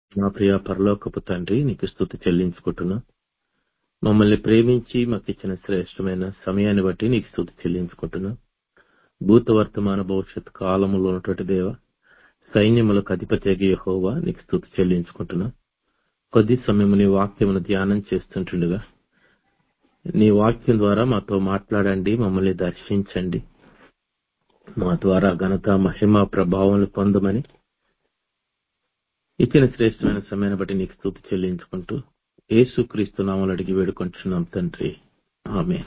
మా ప్రియ పరలోకపు తండ్రి నీకు స్థుతి చెల్లించుకుంటున్నా మమ్మల్ని ప్రేమించి మాకు ఇచ్చిన శ్రేష్టమైన సమయాన్ని బట్టి నీకు స్థుతి చెల్లించుకుంటున్నా భూత వర్తమాన భవిష్యత్ కాలములో ఉన్నటువంటి దేవ సైన్యములకు అధిపతి యెహోవా నీకు స్థుతి చెల్లించుకుంటున్నా కొద్ది సమయం నీ వాక్యమును ధ్యానం చేస్తుంటుండగా నీ వాక్యం ద్వారా మాతో మాట్లాడండి మమ్మల్ని దర్శించండి మా ద్వారా ఘనత మహిమ ప్రభావం పొందమని ఇచ్చిన శ్రేష్టమైన సమయాన్ని బట్టి నీకు స్థుతి చెల్లించుకుంటూ యేసు క్రీస్తు నామలు అడిగి వేడుకుంటున్నాం తండ్రి ఆమె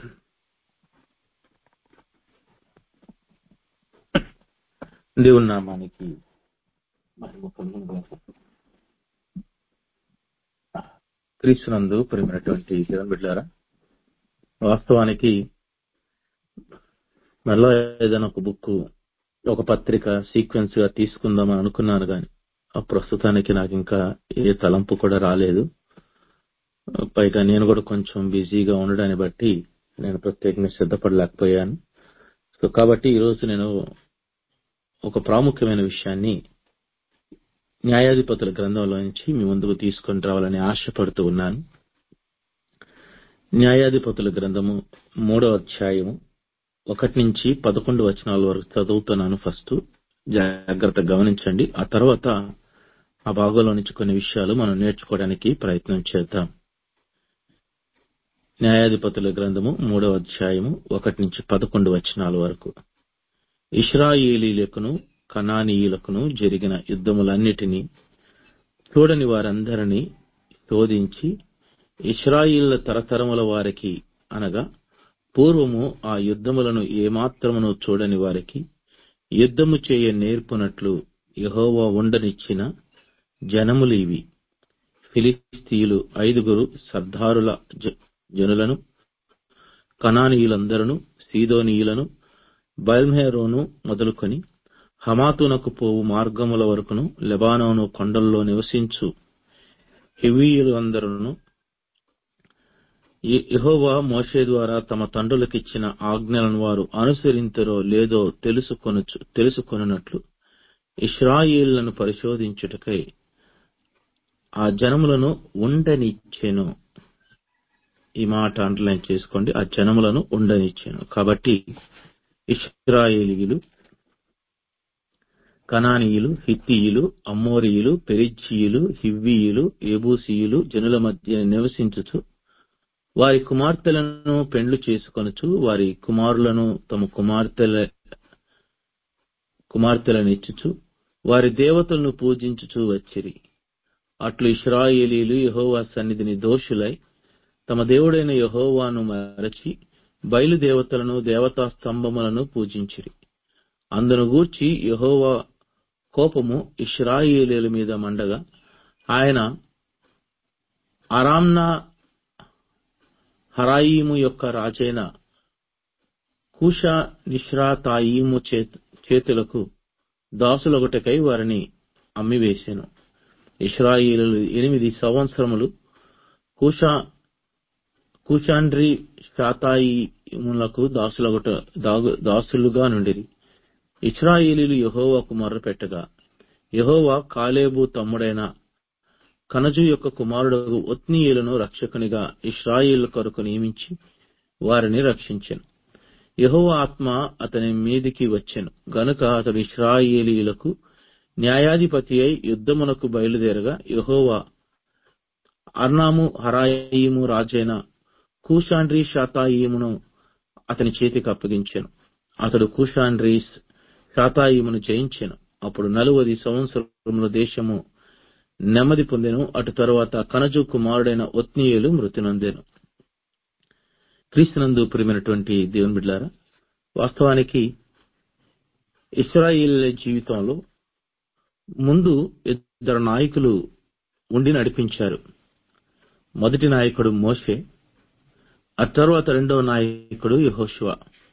దేవుని నామానికి మహిమ కలుగునుగాక. క్రీస్తునందు ప్రేమైనటువంటి దేవుని బిడ్డారా వాస్తవానికి మళ్ళా ఏదైనా ఒక బుక్ ఒక పత్రిక సీక్వెన్స్ గా తీసుకుందామని అనుకున్నాను కానీ ఆ ప్రస్తుతానికి నాకు ఇంకా ఏ తలంపు కూడా రాలేదు పైగా నేను కూడా కొంచెం బిజీగా ఉండడాన్ని బట్టి నేను ప్రత్యేకంగా సిద్ధపడలేకపోయాను సో కాబట్టి ఈరోజు నేను ఒక ప్రాముఖ్యమైన విషయాన్ని న్యాయాధిపతుల గ్రంథంలో నుంచి మీ ముందుకు తీసుకొని రావాలని ఆశపడుతూ ఉన్నాను న్యాయాధిపతుల గ్రంథము మూడో అధ్యాయము ఒకటి నుంచి పదకొండు వచనాల వరకు చదువుతున్నాను ఫస్ట్ జాగ్రత్తగా గమనించండి ఆ తర్వాత ఆ భాగంలో నుంచి కొన్ని విషయాలు మనం నేర్చుకోవడానికి ప్రయత్నం చేద్దాం న్యాయాధిపతుల గ్రంథము మూడవ అధ్యాయము ఒకటి నుంచి పదకొండు వచనాల వరకు ఇస్రాయేలీలకును కనానీయులకును జరిగిన యుద్ధములన్నిటినీ చూడని వారందరినీ శోధించి ఇస్రాయిల్ల తరతరముల వారికి అనగా పూర్వము ఆ యుద్ధములను ఏమాత్రమును చూడని వారికి యుద్ధము చేయ నేర్పునట్లు యహోవా ఉండనిచ్చిన జనములు ఇవి ఫిలిస్తీయులు ఐదుగురు సర్దారుల జనులను కనానీయులందరూ సీదోనీయులను బయల్మేరోను మొదలుకొని హమాతునకు పోవు మార్గముల వరకును లెబానోను కొండల్లో నివసించు హివీయులు అందరూ యహోవా మోషే ద్వారా తమ తండ్రులకిచ్చిన ఆజ్ఞలను వారు అనుసరించరో లేదో తెలుసుకొనొచ్చు తెలుసుకొనున్నట్లు ఇస్రాయేళ్లను పరిశోధించుటకై ఆ జనములను ఉండనిచ్చెను ఈ మాట అండర్లైన్ చేసుకోండి ఆ జనములను ఉండనిచ్చాను కాబట్టి ఇస్రాయేలీయులు కనానీయులు హిత్తీయులు అమ్మోరియులు పెరిచ్చీయులు హివ్వీయులు ఏబూసీయులు జనుల మధ్య నివసించుచు వారి కుమార్తెలను పెండ్లు చేసుకొనుచు వారి కుమారులను తమ కుమార్తెల కుమార్తెలనిచ్చుచు వారి దేవతలను పూజించుచు వచ్చిరి అట్లు ఇస్రాయేలీలు యహోవా సన్నిధిని దోషులై తమ దేవుడైన యహోవాను మరచి బయలుదేవతలను దేవతా స్తంభములను పూజించిరి అందును గూర్చి యహోవా కోపము ఇస్రాయేలీల మీద మండగా ఆయన అరామ్నా హరాయిము యొక్క రాజైన కూషా నిష్రాతాయిము చేతులకు దాసులొకటకై వారిని అమ్మివేశాను ఇస్రాయిలు ఎనిమిది సంవత్సరములు కూషా కూషాండ్రి శాతాయిములకు దాసులొకట దాసులుగా నుండిరి ఇస్రాయేలీలు యహోవాకు మొర్రపెట్టగా యహోవా కాలేబు తమ్ముడైన కనజు యొక్క కుమారుడు ఒత్నీయులను రక్షకునిగా ఇస్రాయిల్ కొరకు నియమించి వారిని రక్షించాను యహోవ ఆత్మ అతని మీదికి వచ్చాను గనుక అతడు ఇస్రాయేలీయులకు న్యాయాధిపతి అయి యుద్ధమునకు బయలుదేరగా యహోవా అర్నాము హరాయిము రాజైన కూషాండ్రి శాతాయిమును అతని చేతికి అప్పగించాను అతడు కూషాండ్రి శాతాయిమును జయించాను అప్పుడు నలువది సంవత్సరముల దేశము నెమ్మది పొందెను అటు తరువాత కనజు కుమారుడైన ఒత్నీయులు మృతి నొందెను క్రీస్తునందు ప్రియమైనటువంటి దేవుని బిడ్డారా వాస్తవానికి ఇస్రాయిల్ జీవితంలో ముందు ఇద్దరు నాయకులు ఉండి నడిపించారు మొదటి నాయకుడు మోషే ఆ తర్వాత రెండవ నాయకుడు యహోశివ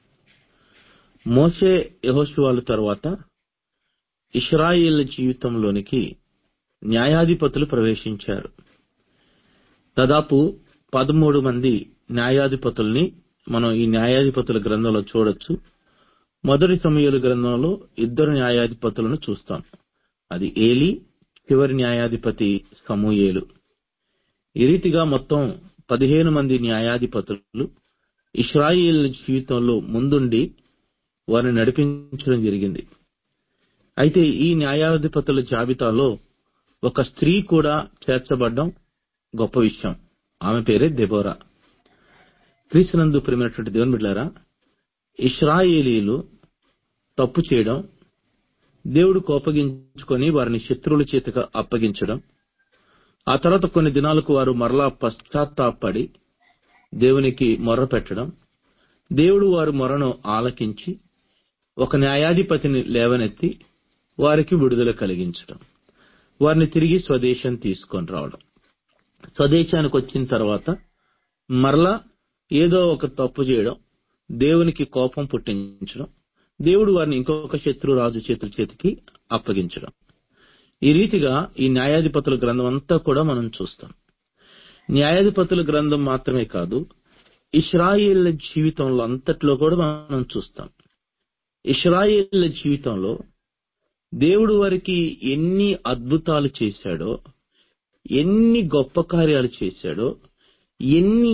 మోషే యహోశివాల తర్వాత ఇస్రాయిల్ జీవితంలోనికి న్యాయాధిపతులు ప్రవేశించారు దాదాపు పదమూడు మంది న్యాయాధిపతుల్ని మనం ఈ న్యాయాధిపతుల గ్రంథంలో చూడొచ్చు మొదటి సమయాల గ్రంథంలో ఇద్దరు న్యాయాధిపతులను చూస్తాం అది ఏలి చివరి న్యాయాధిపతి సమూయేలు ఈ రీతిగా మొత్తం పదిహేను మంది న్యాయాధిపతులు ఇస్రాయేల్ జీవితంలో ముందుండి వారిని నడిపించడం జరిగింది అయితే ఈ న్యాయాధిపతుల జాబితాలో ఒక స్త్రీ కూడా చేర్చబడ్డం గొప్ప విషయం ఆమె పేరే దెబోరా క్రీస్తునందు ప్రేమైనటువంటి దేవుని బిడ్డారా ఇస్రాయేలీలు తప్పు చేయడం దేవుడు కోపగించుకొని వారిని శత్రువుల చేతికి అప్పగించడం ఆ తర్వాత కొన్ని దినాలకు వారు మరలా పశ్చాత్తాపడి దేవునికి మొర్ర పెట్టడం దేవుడు వారి మొరను ఆలకించి ఒక న్యాయాధిపతిని లేవనెత్తి వారికి విడుదల కలిగించడం వారిని తిరిగి స్వదేశం తీసుకొని రావడం స్వదేశానికి వచ్చిన తర్వాత మరలా ఏదో ఒక తప్పు చేయడం దేవునికి కోపం పుట్టించడం దేవుడు వారిని ఇంకొక శత్రు రాజు చేతుల చేతికి అప్పగించడం ఈ రీతిగా ఈ న్యాయాధిపతుల గ్రంథం అంతా కూడా మనం చూస్తాం న్యాయాధిపతుల గ్రంథం మాత్రమే కాదు ఇస్రాయేళ్ల జీవితంలో అంతట్లో కూడా మనం చూస్తాం ఇస్రాయేళ్ల జీవితంలో దేవుడు వారికి ఎన్ని అద్భుతాలు చేశాడో ఎన్ని గొప్ప కార్యాలు చేశాడో ఎన్ని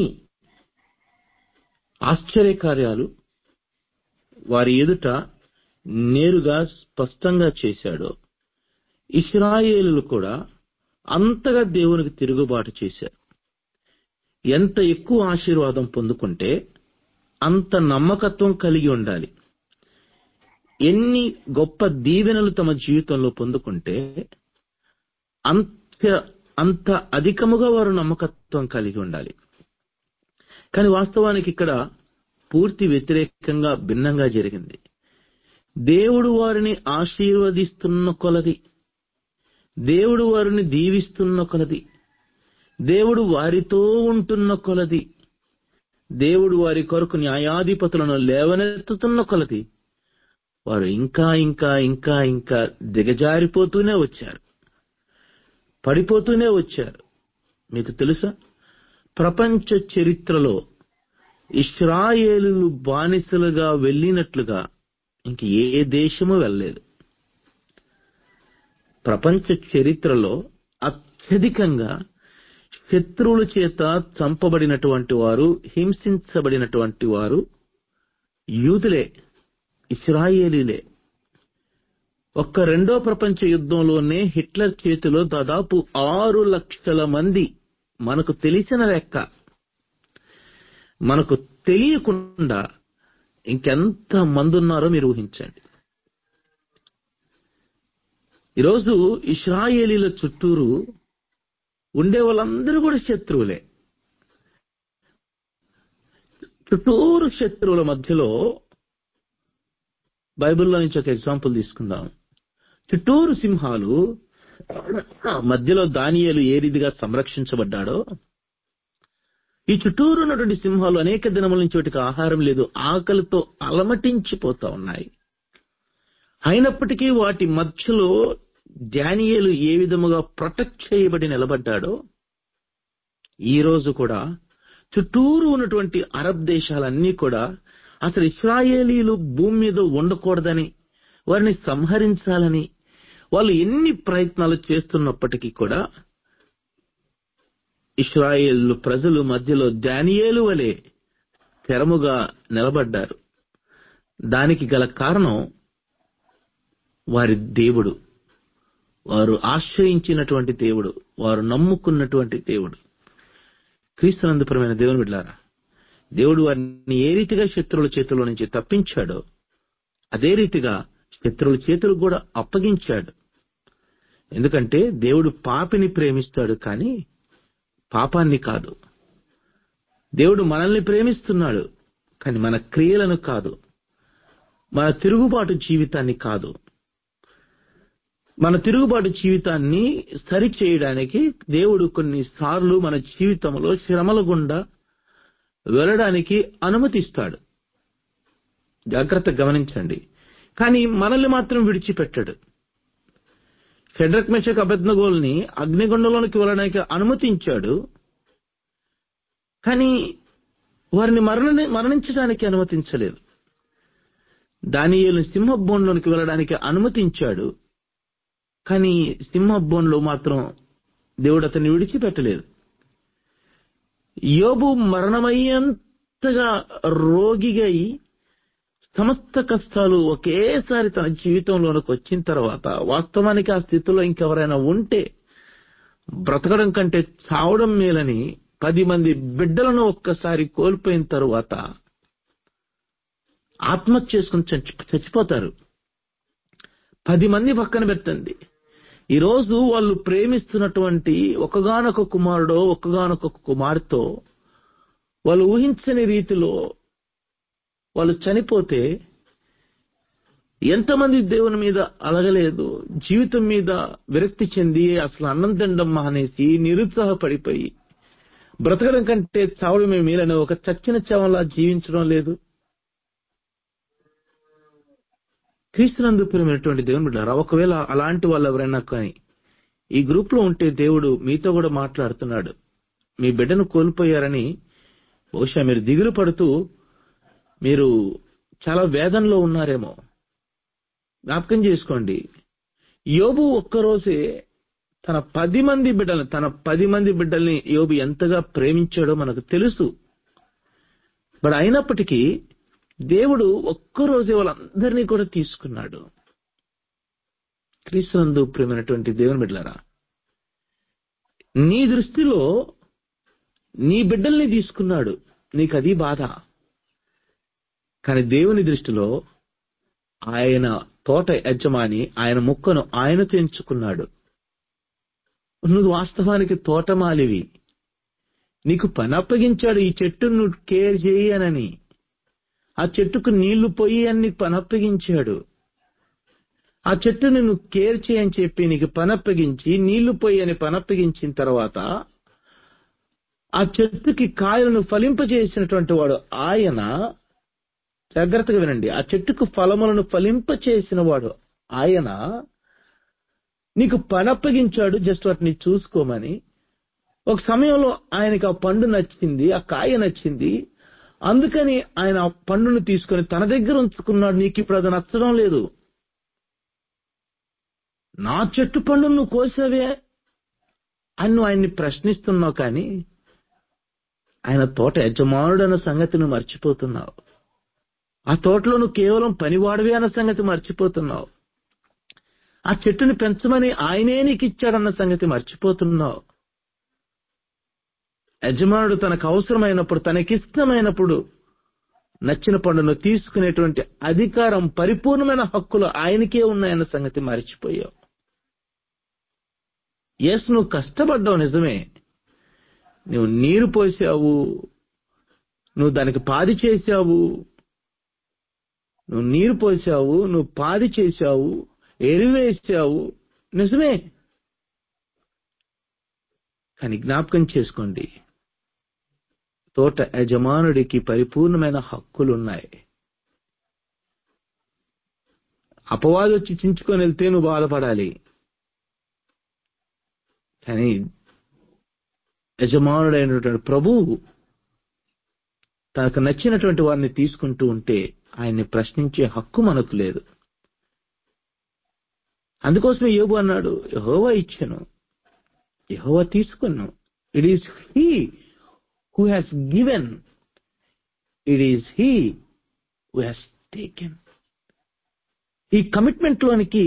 ఆశ్చర్యకార్యాలు వారి ఎదుట నేరుగా స్పష్టంగా చేశాడో ఇస్రాయేలు కూడా అంతగా దేవునికి తిరుగుబాటు చేశారు ఎంత ఎక్కువ ఆశీర్వాదం పొందుకుంటే అంత నమ్మకత్వం కలిగి ఉండాలి ఎన్ని గొప్ప దీవెనలు తమ జీవితంలో పొందుకుంటే అంత అంత అధికముగా వారు నమ్మకత్వం కలిగి ఉండాలి కానీ వాస్తవానికి ఇక్కడ పూర్తి వ్యతిరేకంగా భిన్నంగా జరిగింది దేవుడు వారిని ఆశీర్వదిస్తున్న కొలది దేవుడు వారిని దీవిస్తున్న కొలది దేవుడు వారితో ఉంటున్న కొలది దేవుడు వారి కొరకు న్యాయాధిపతులను లేవనెత్తుతున్న కొలది వారు ఇంకా ఇంకా ఇంకా ఇంకా దిగజారిపోతూనే వచ్చారు పడిపోతూనే వచ్చారు మీకు తెలుసా ప్రపంచ చరిత్రలో ఇస్రాయేలు బానిసలుగా వెళ్ళినట్లుగా ఇంక ఏ దేశము వెళ్ళలేదు ప్రపంచ చరిత్రలో అత్యధికంగా శత్రువుల చేత చంపబడినటువంటి వారు హింసించబడినటువంటి వారు యూదులే ఇస్రాయేలీలే ఒక్క రెండో ప్రపంచ యుద్ధంలోనే హిట్లర్ చేతిలో దాదాపు ఆరు లక్షల మంది మనకు తెలిసిన లెక్క మనకు తెలియకుండా ఇంకెంత మంది ఉన్నారో మీరు ఊహించండి ఈరోజు ఇస్రాయేలీల చుట్టూరు ఉండే వాళ్ళందరూ కూడా శత్రువులే చుట్టూరు శత్రువుల మధ్యలో బైబిల్లో నుంచి ఒక ఎగ్జాంపుల్ తీసుకుందాం చుట్టూరు సింహాలు మధ్యలో దానియేలు ఏ రీతిగా సంరక్షించబడ్డాడో ఈ చుట్టూరు ఉన్నటువంటి సింహాలు అనేక దినముల నుంచి వాటికి ఆహారం లేదు ఆకలితో అలమటించిపోతా ఉన్నాయి అయినప్పటికీ వాటి మధ్యలో డానియేలు ఏ విధముగా ప్రొటెక్ట్ చేయబడి నిలబడ్డాడో ఈ రోజు కూడా చుట్టూరు ఉన్నటువంటి అరబ్ దేశాలన్నీ కూడా అసలు ఇస్రాయేలీలు భూమి మీద ఉండకూడదని వారిని సంహరించాలని వాళ్ళు ఎన్ని ప్రయత్నాలు చేస్తున్నప్పటికీ కూడా ఇస్రాయేల్ ప్రజలు మధ్యలో దానియేలు వలె స్థిరముగా నిలబడ్డారు దానికి గల కారణం వారి దేవుడు వారు ఆశ్రయించినటువంటి దేవుడు వారు నమ్ముకున్నటువంటి దేవుడు క్రీస్తునందుపరమైన దేవుని బిడ్డారా దేవుడు వారిని ఏ రీతిగా శత్రువుల చేతుల్లో నుంచి తప్పించాడో అదే రీతిగా శత్రువుల చేతులు కూడా అప్పగించాడు ఎందుకంటే దేవుడు పాపిని ప్రేమిస్తాడు కానీ పాపాన్ని కాదు దేవుడు మనల్ని ప్రేమిస్తున్నాడు కానీ మన క్రియలను కాదు మన తిరుగుబాటు జీవితాన్ని కాదు మన తిరుగుబాటు జీవితాన్ని సరి చేయడానికి దేవుడు కొన్నిసార్లు మన జీవితంలో శ్రమల గుండా వెళ్ళడానికి అనుమతిస్తాడు జాగ్రత్త గమనించండి కానీ మనల్ని మాత్రం విడిచిపెట్టాడు ఫెడ్రక్ మెషక్ అబెద్నగోల్ని అగ్నిగుండంలోనికి వెళ్ళడానికి అనుమతించాడు కానీ వారిని మరణ మరణించడానికి అనుమతించలేదు దానియేలు సింహభూంలోనికి వెళ్ళడానికి అనుమతించాడు కానీ సింహబోన్లో మాత్రం దేవుడు అతన్ని విడిచిపెట్టలేదు యోబు మరణమయ్యేంతగా రోగిగా అయి సమస్త కష్టాలు ఒకేసారి తన జీవితంలోనికి వచ్చిన తర్వాత వాస్తవానికి ఆ స్థితిలో ఇంకెవరైనా ఉంటే బ్రతకడం కంటే చావడం మేలని పది మంది బిడ్డలను ఒక్కసారి కోల్పోయిన తరువాత ఆత్మహత్య చేసుకుని చచ్చి చచ్చిపోతారు పది మంది పక్కన పెట్టండి ఈరోజు వాళ్ళు ప్రేమిస్తున్నటువంటి ఒకగానొక కుమారుడో ఒకగానొక కుమార్తె వాళ్ళు ఊహించని రీతిలో వాళ్ళు చనిపోతే ఎంతమంది దేవుని మీద అలగలేదు జీవితం మీద విరక్తి చెంది అసలు అన్నం తినడం మానేసి నిరుత్సాహపడిపోయి బ్రతకడం కంటే చావడమే మేలని ఒక చచ్చిన చావలా జీవించడం లేదు క్రీస్తునందు ప్రియమైనటువంటి దేవుని బిడ్డారా ఒకవేళ అలాంటి వాళ్ళు ఎవరైనా కానీ ఈ గ్రూప్ లో ఉంటే దేవుడు మీతో కూడా మాట్లాడుతున్నాడు మీ బిడ్డను కోల్పోయారని బహుశా మీరు దిగులు పడుతూ మీరు చాలా వేదనలో ఉన్నారేమో జ్ఞాపకం చేసుకోండి యోబు ఒక్కరోజే తన పది మంది బిడ్డల్ని తన పది మంది బిడ్డల్ని యోబు ఎంతగా ప్రేమించాడో మనకు తెలుసు బట్ అయినప్పటికీ దేవుడు ఒక్కరోజే వాళ్ళందరినీ కూడా తీసుకున్నాడు క్రీస్తునందు ప్రేమైనటువంటి దేవుని బిడ్డలారా నీ దృష్టిలో నీ బిడ్డల్ని తీసుకున్నాడు నీకు అది బాధ కానీ దేవుని దృష్టిలో ఆయన తోట యజమాని ఆయన ముక్కను ఆయన తెంచుకున్నాడు నువ్వు వాస్తవానికి తోటమాలివి నీకు పని అప్పగించాడు ఈ చెట్టును నువ్వు కేర్ చేయనని ఆ చెట్టుకు నీళ్లు పోయి అని నీకు పని అప్పగించాడు ఆ చెట్టుని నువ్వు కేర్ చేయని చెప్పి నీకు పని అప్పగించి నీళ్లు పోయి అని పని అప్పగించిన తర్వాత ఆ చెట్టుకి కాయలను ఫలింపజేసినటువంటి వాడు ఆయన జాగ్రత్తగా వినండి ఆ చెట్టుకు ఫలములను ఫలింపచేసిన వాడు ఆయన నీకు పని అప్పగించాడు జస్ట్ వాటిని చూసుకోమని ఒక సమయంలో ఆయనకి ఆ పండు నచ్చింది ఆ కాయ నచ్చింది అందుకని ఆయన ఆ పండును తీసుకొని తన దగ్గర ఉంచుకున్నాడు నీకు ఇప్పుడు అది నచ్చడం లేదు నా చెట్టు పండు నువ్వు కోసావే అని నువ్వు ఆయన్ని ప్రశ్నిస్తున్నావు కానీ ఆయన తోట యజమానుడు అన్న సంగతి నువ్వు మర్చిపోతున్నావు ఆ తోటలో నువ్వు కేవలం పనివాడవే అన్న సంగతి మర్చిపోతున్నావు ఆ చెట్టుని పెంచమని ఆయనే నీకు ఇచ్చాడన్న సంగతి మర్చిపోతున్నావు యజమానుడు తనకు అవసరమైనప్పుడు తనకిష్టమైనప్పుడు నచ్చిన పండును తీసుకునేటువంటి అధికారం పరిపూర్ణమైన హక్కులు ఆయనకే ఉన్నాయన్న సంగతి మర్చిపోయావు ఎస్ నువ్వు కష్టపడ్డావు నిజమే నువ్వు నీరు పోసావు నువ్వు దానికి పాది చేశావు నువ్వు నీరు పోసావు నువ్వు పాది చేశావు ఎరువేసావు నిజమే కానీ జ్ఞాపకం చేసుకోండి తోట యజమానుడికి పరిపూర్ణమైన హక్కులున్నాయి అపవాది వచ్చి చించుకొని వెళ్తే నువ్వు బాధపడాలి కానీ యజమానుడైనటువంటి ప్రభువు తనకు నచ్చినటువంటి వారిని తీసుకుంటూ ఉంటే ఆయన్ని ప్రశ్నించే హక్కు మనకు లేదు అందుకోసమే యోబు అన్నాడు యహోవా ఇచ్చాను యహోవా తీసుకున్నాను it is he who has given it is he who has taken ఈ కమిట్మెంట్ లోనికి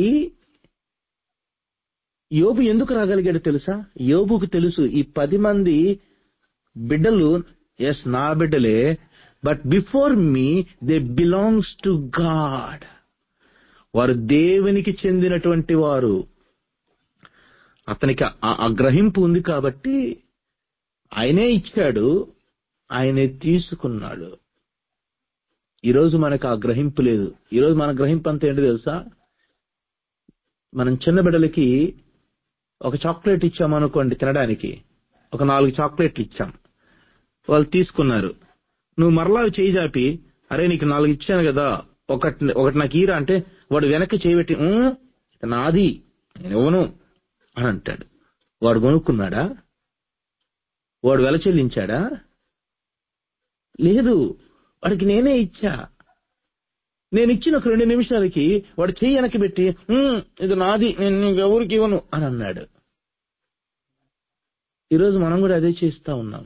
యోబు ఎందుకు రాగలిగాడు తెలుసా యోబుకు తెలుసు ఈ పది మంది బిడ్డలు ఎస్ నా బిడ్డలే but before me they belongs to God వారు దేవునికి చెందినటువంటి వారు అతనికి ఆ ఆ గ్రహింపు ఉంది కాబట్టి ఆయనే ఇచ్చాడు ఆయనే తీసుకున్నాడు ఈరోజు మనకు ఆ గ్రహింపు లేదు ఈరోజు మన గ్రహింపు అంతా ఏంటి తెలుసా మనం చిన్న బిడ్డలకి ఒక చాక్లెట్ ఇచ్చామనుకోండి తినడానికి ఒక నాలుగు చాక్లెట్లు ఇచ్చాం వాళ్ళు తీసుకున్నారు నువ్వు మరలా అవి చేయి జాపి అరే నీకు నాలుగు ఇచ్చాను కదా ఒకటి ఒకటి నాకు ఈరా అంటే వాడు వెనక్కి చేయబెట్టి "ఊ, ఇది నాది నేను ఇవ్వను అని అంటాడు వాడు కొనుక్కున్నాడా వాడు వెల చెల్లించాడా లేదు వాడికి నేనే ఇచ్చా నేను ఇచ్చిన ఒక రెండు నిమిషాలకి వాడు చెయ్యి వెనక్కి పెట్టి "ఉమ్, ఇది నాది నేను నీకు ఎవరికి ఇవ్వను అని అన్నాడు ఈరోజు మనం కూడా అదే చేస్తా ఉన్నాం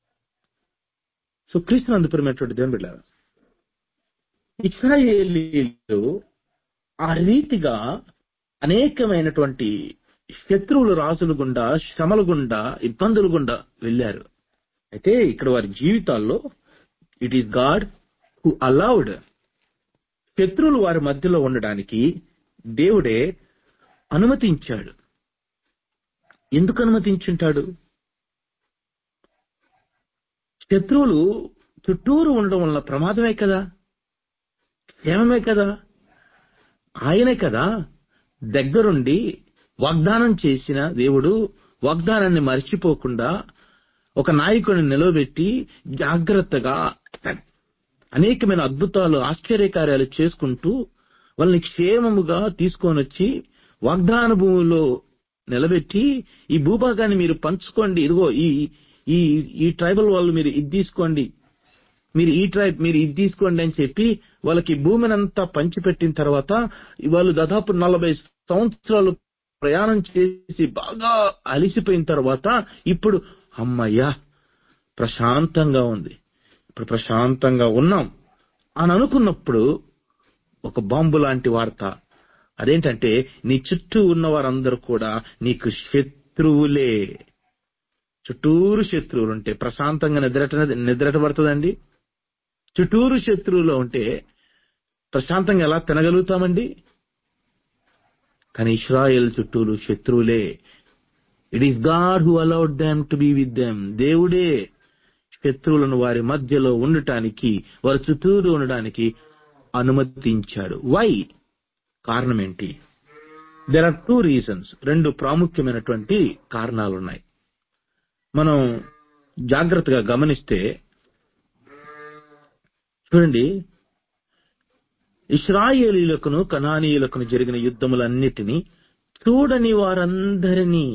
సో క్రీస్తు అందుపరమైనటువంటి దేవుని బిడ్డారు ఇస్రాయేలీలు ఆ రీతిగా అనేకమైనటువంటి శత్రువులు రాజుల గుండా శ్రమల గుండా ఇబ్బందుల గుండా వెళ్ళారు అయితే ఇక్కడ వారి జీవితాల్లో it is God who allowed శత్రువులు వారి మధ్యలో ఉండడానికి దేవుడే అనుమతించాడు ఎందుకు అనుమతించుంటాడు శత్రువులు చుట్టూరు ఉండడం వల్ల ప్రమాదమే కదా క్షేమమే కదా ఆయనే కదా దగ్గరుండి వాగ్దానం చేసిన దేవుడు వాగ్దానాన్ని మర్చిపోకుండా ఒక నాయకుడిని నిలవబెట్టి జాగ్రత్తగా అనేకమైన అద్భుతాలు ఆశ్చర్యకార్యాలు చేసుకుంటూ వాళ్ళని క్షేమముగా తీసుకొని వచ్చి వాగ్దాన భూమిలో నిలబెట్టి ఈ భూభాగాన్ని మీరు పంచుకోండి ఇదిగో ఈ ఈ ఈ ట్రైబల్ వాళ్ళు మీరు ఇది తీసుకోండి మీరు ఈ ట్రైబ్ మీరు ఇది తీసుకోండి అని చెప్పి వాళ్ళకి భూమిని అంతా పంచిపెట్టిన తర్వాత వాళ్ళు దాదాపు నలభై సంవత్సరాలు ప్రయాణం చేసి బాగా అలిసిపోయిన తర్వాత ఇప్పుడు అమ్మయ్యా ప్రశాంతంగా ఉంది ఇప్పుడు ప్రశాంతంగా ఉన్నాం అని అనుకున్నప్పుడు ఒక బాంబు లాంటి వార్త అదేంటంటే నీ చుట్టూ ఉన్న వారందరూ కూడా నీకు శత్రువులే చుట్టూరు శత్రువులు ఉంటే ప్రశాంతంగా నిద్రట నిద్రట పడుతుందండి చుట్టూరు శత్రువులో ఉంటే ప్రశాంతంగా ఎలా తినగలుగుతామండి కానీ ఇస్రాయేల్ చుట్టూరు శత్రువులే it is God who allowed them to be with them దేవుడే శత్రువులను వారి మధ్యలో ఉండటానికి వారి చుట్టూరు ఉండడానికి అనుమతించాడు వై కారణం ఏంటి దెర్ ఆర్ టూ రీజన్స్ రెండు ప్రాముఖ్యమైనటువంటి కారణాలు ఉన్నాయి మనం జాగ్రత్తగా గమనిస్తే చూడండి ఇస్రాయేలీలకును కనానీయులకును జరిగిన యుద్ధములన్నిటినీ చూడని వారందరినీ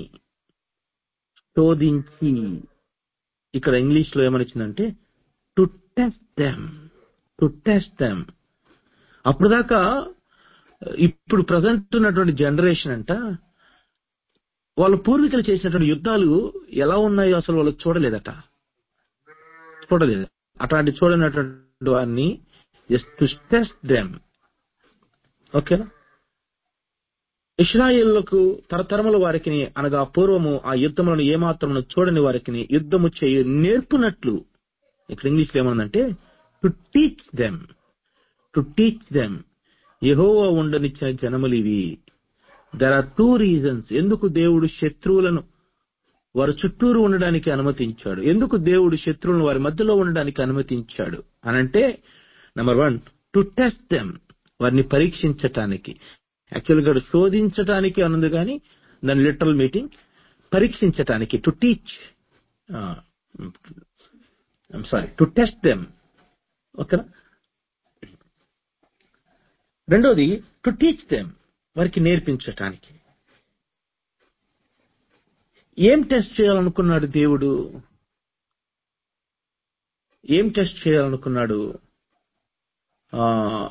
శోధించి ఇక్కడ ఇంగ్లీష్ లో ఏమనిచ్చిందంటే to test them to test them అప్పుడు దాకా ఇప్పుడు ప్రజెంట్ ఉన్నటువంటి జనరేషన్ అంట వాళ్ళ పూర్వీకులు చేసినటువంటి యుద్ధాలు ఎలా ఉన్నాయో అసలు వాళ్ళు చూడలేదట చూడలేదు అట్లాంటి చూడనటువంటి వారిని జస్ట్ టు టెస్ట్ దెమ్ ఓకేనా ఇస్రాయేళ్లకు తరతరముల వారికి అనగా పూర్వము ఆ యుద్ధములను ఏమాత్రమును చూడని వారికి యుద్ధము చేయ నేర్పునట్లు ఇక్కడ ఇంగ్లీష్ లో ఏమన్నదంటే to teach them to teach them యహోవా ఉండనిచ్చిన జనములు ఇవి దర్ ఆర్ టూ రీజన్స్ ఎందుకు దేవుడు శత్రువులను వారి చుట్టూరు ఉండడానికి అనుమతించాడు ఎందుకు దేవుడు శత్రువులను వారి మధ్యలో ఉండడానికి అనుమతించాడు అనంటే number one to test them వారిని పరీక్షించటానికి యాక్చువల్ గా శోధించటానికి అనుంది కానీ దాని లిటరల్ మీటింగ్ పరీక్షించటానికి to teach sorry to test them ఓకేనా రెండోది టు టీచ్ దెమ్ వారికి నేర్పించటానికి ఏం టెస్ట్ చేయాలనుకున్నాడు దేవుడు ఏం టెస్ట్ చేయాలనుకున్నాడు ఆ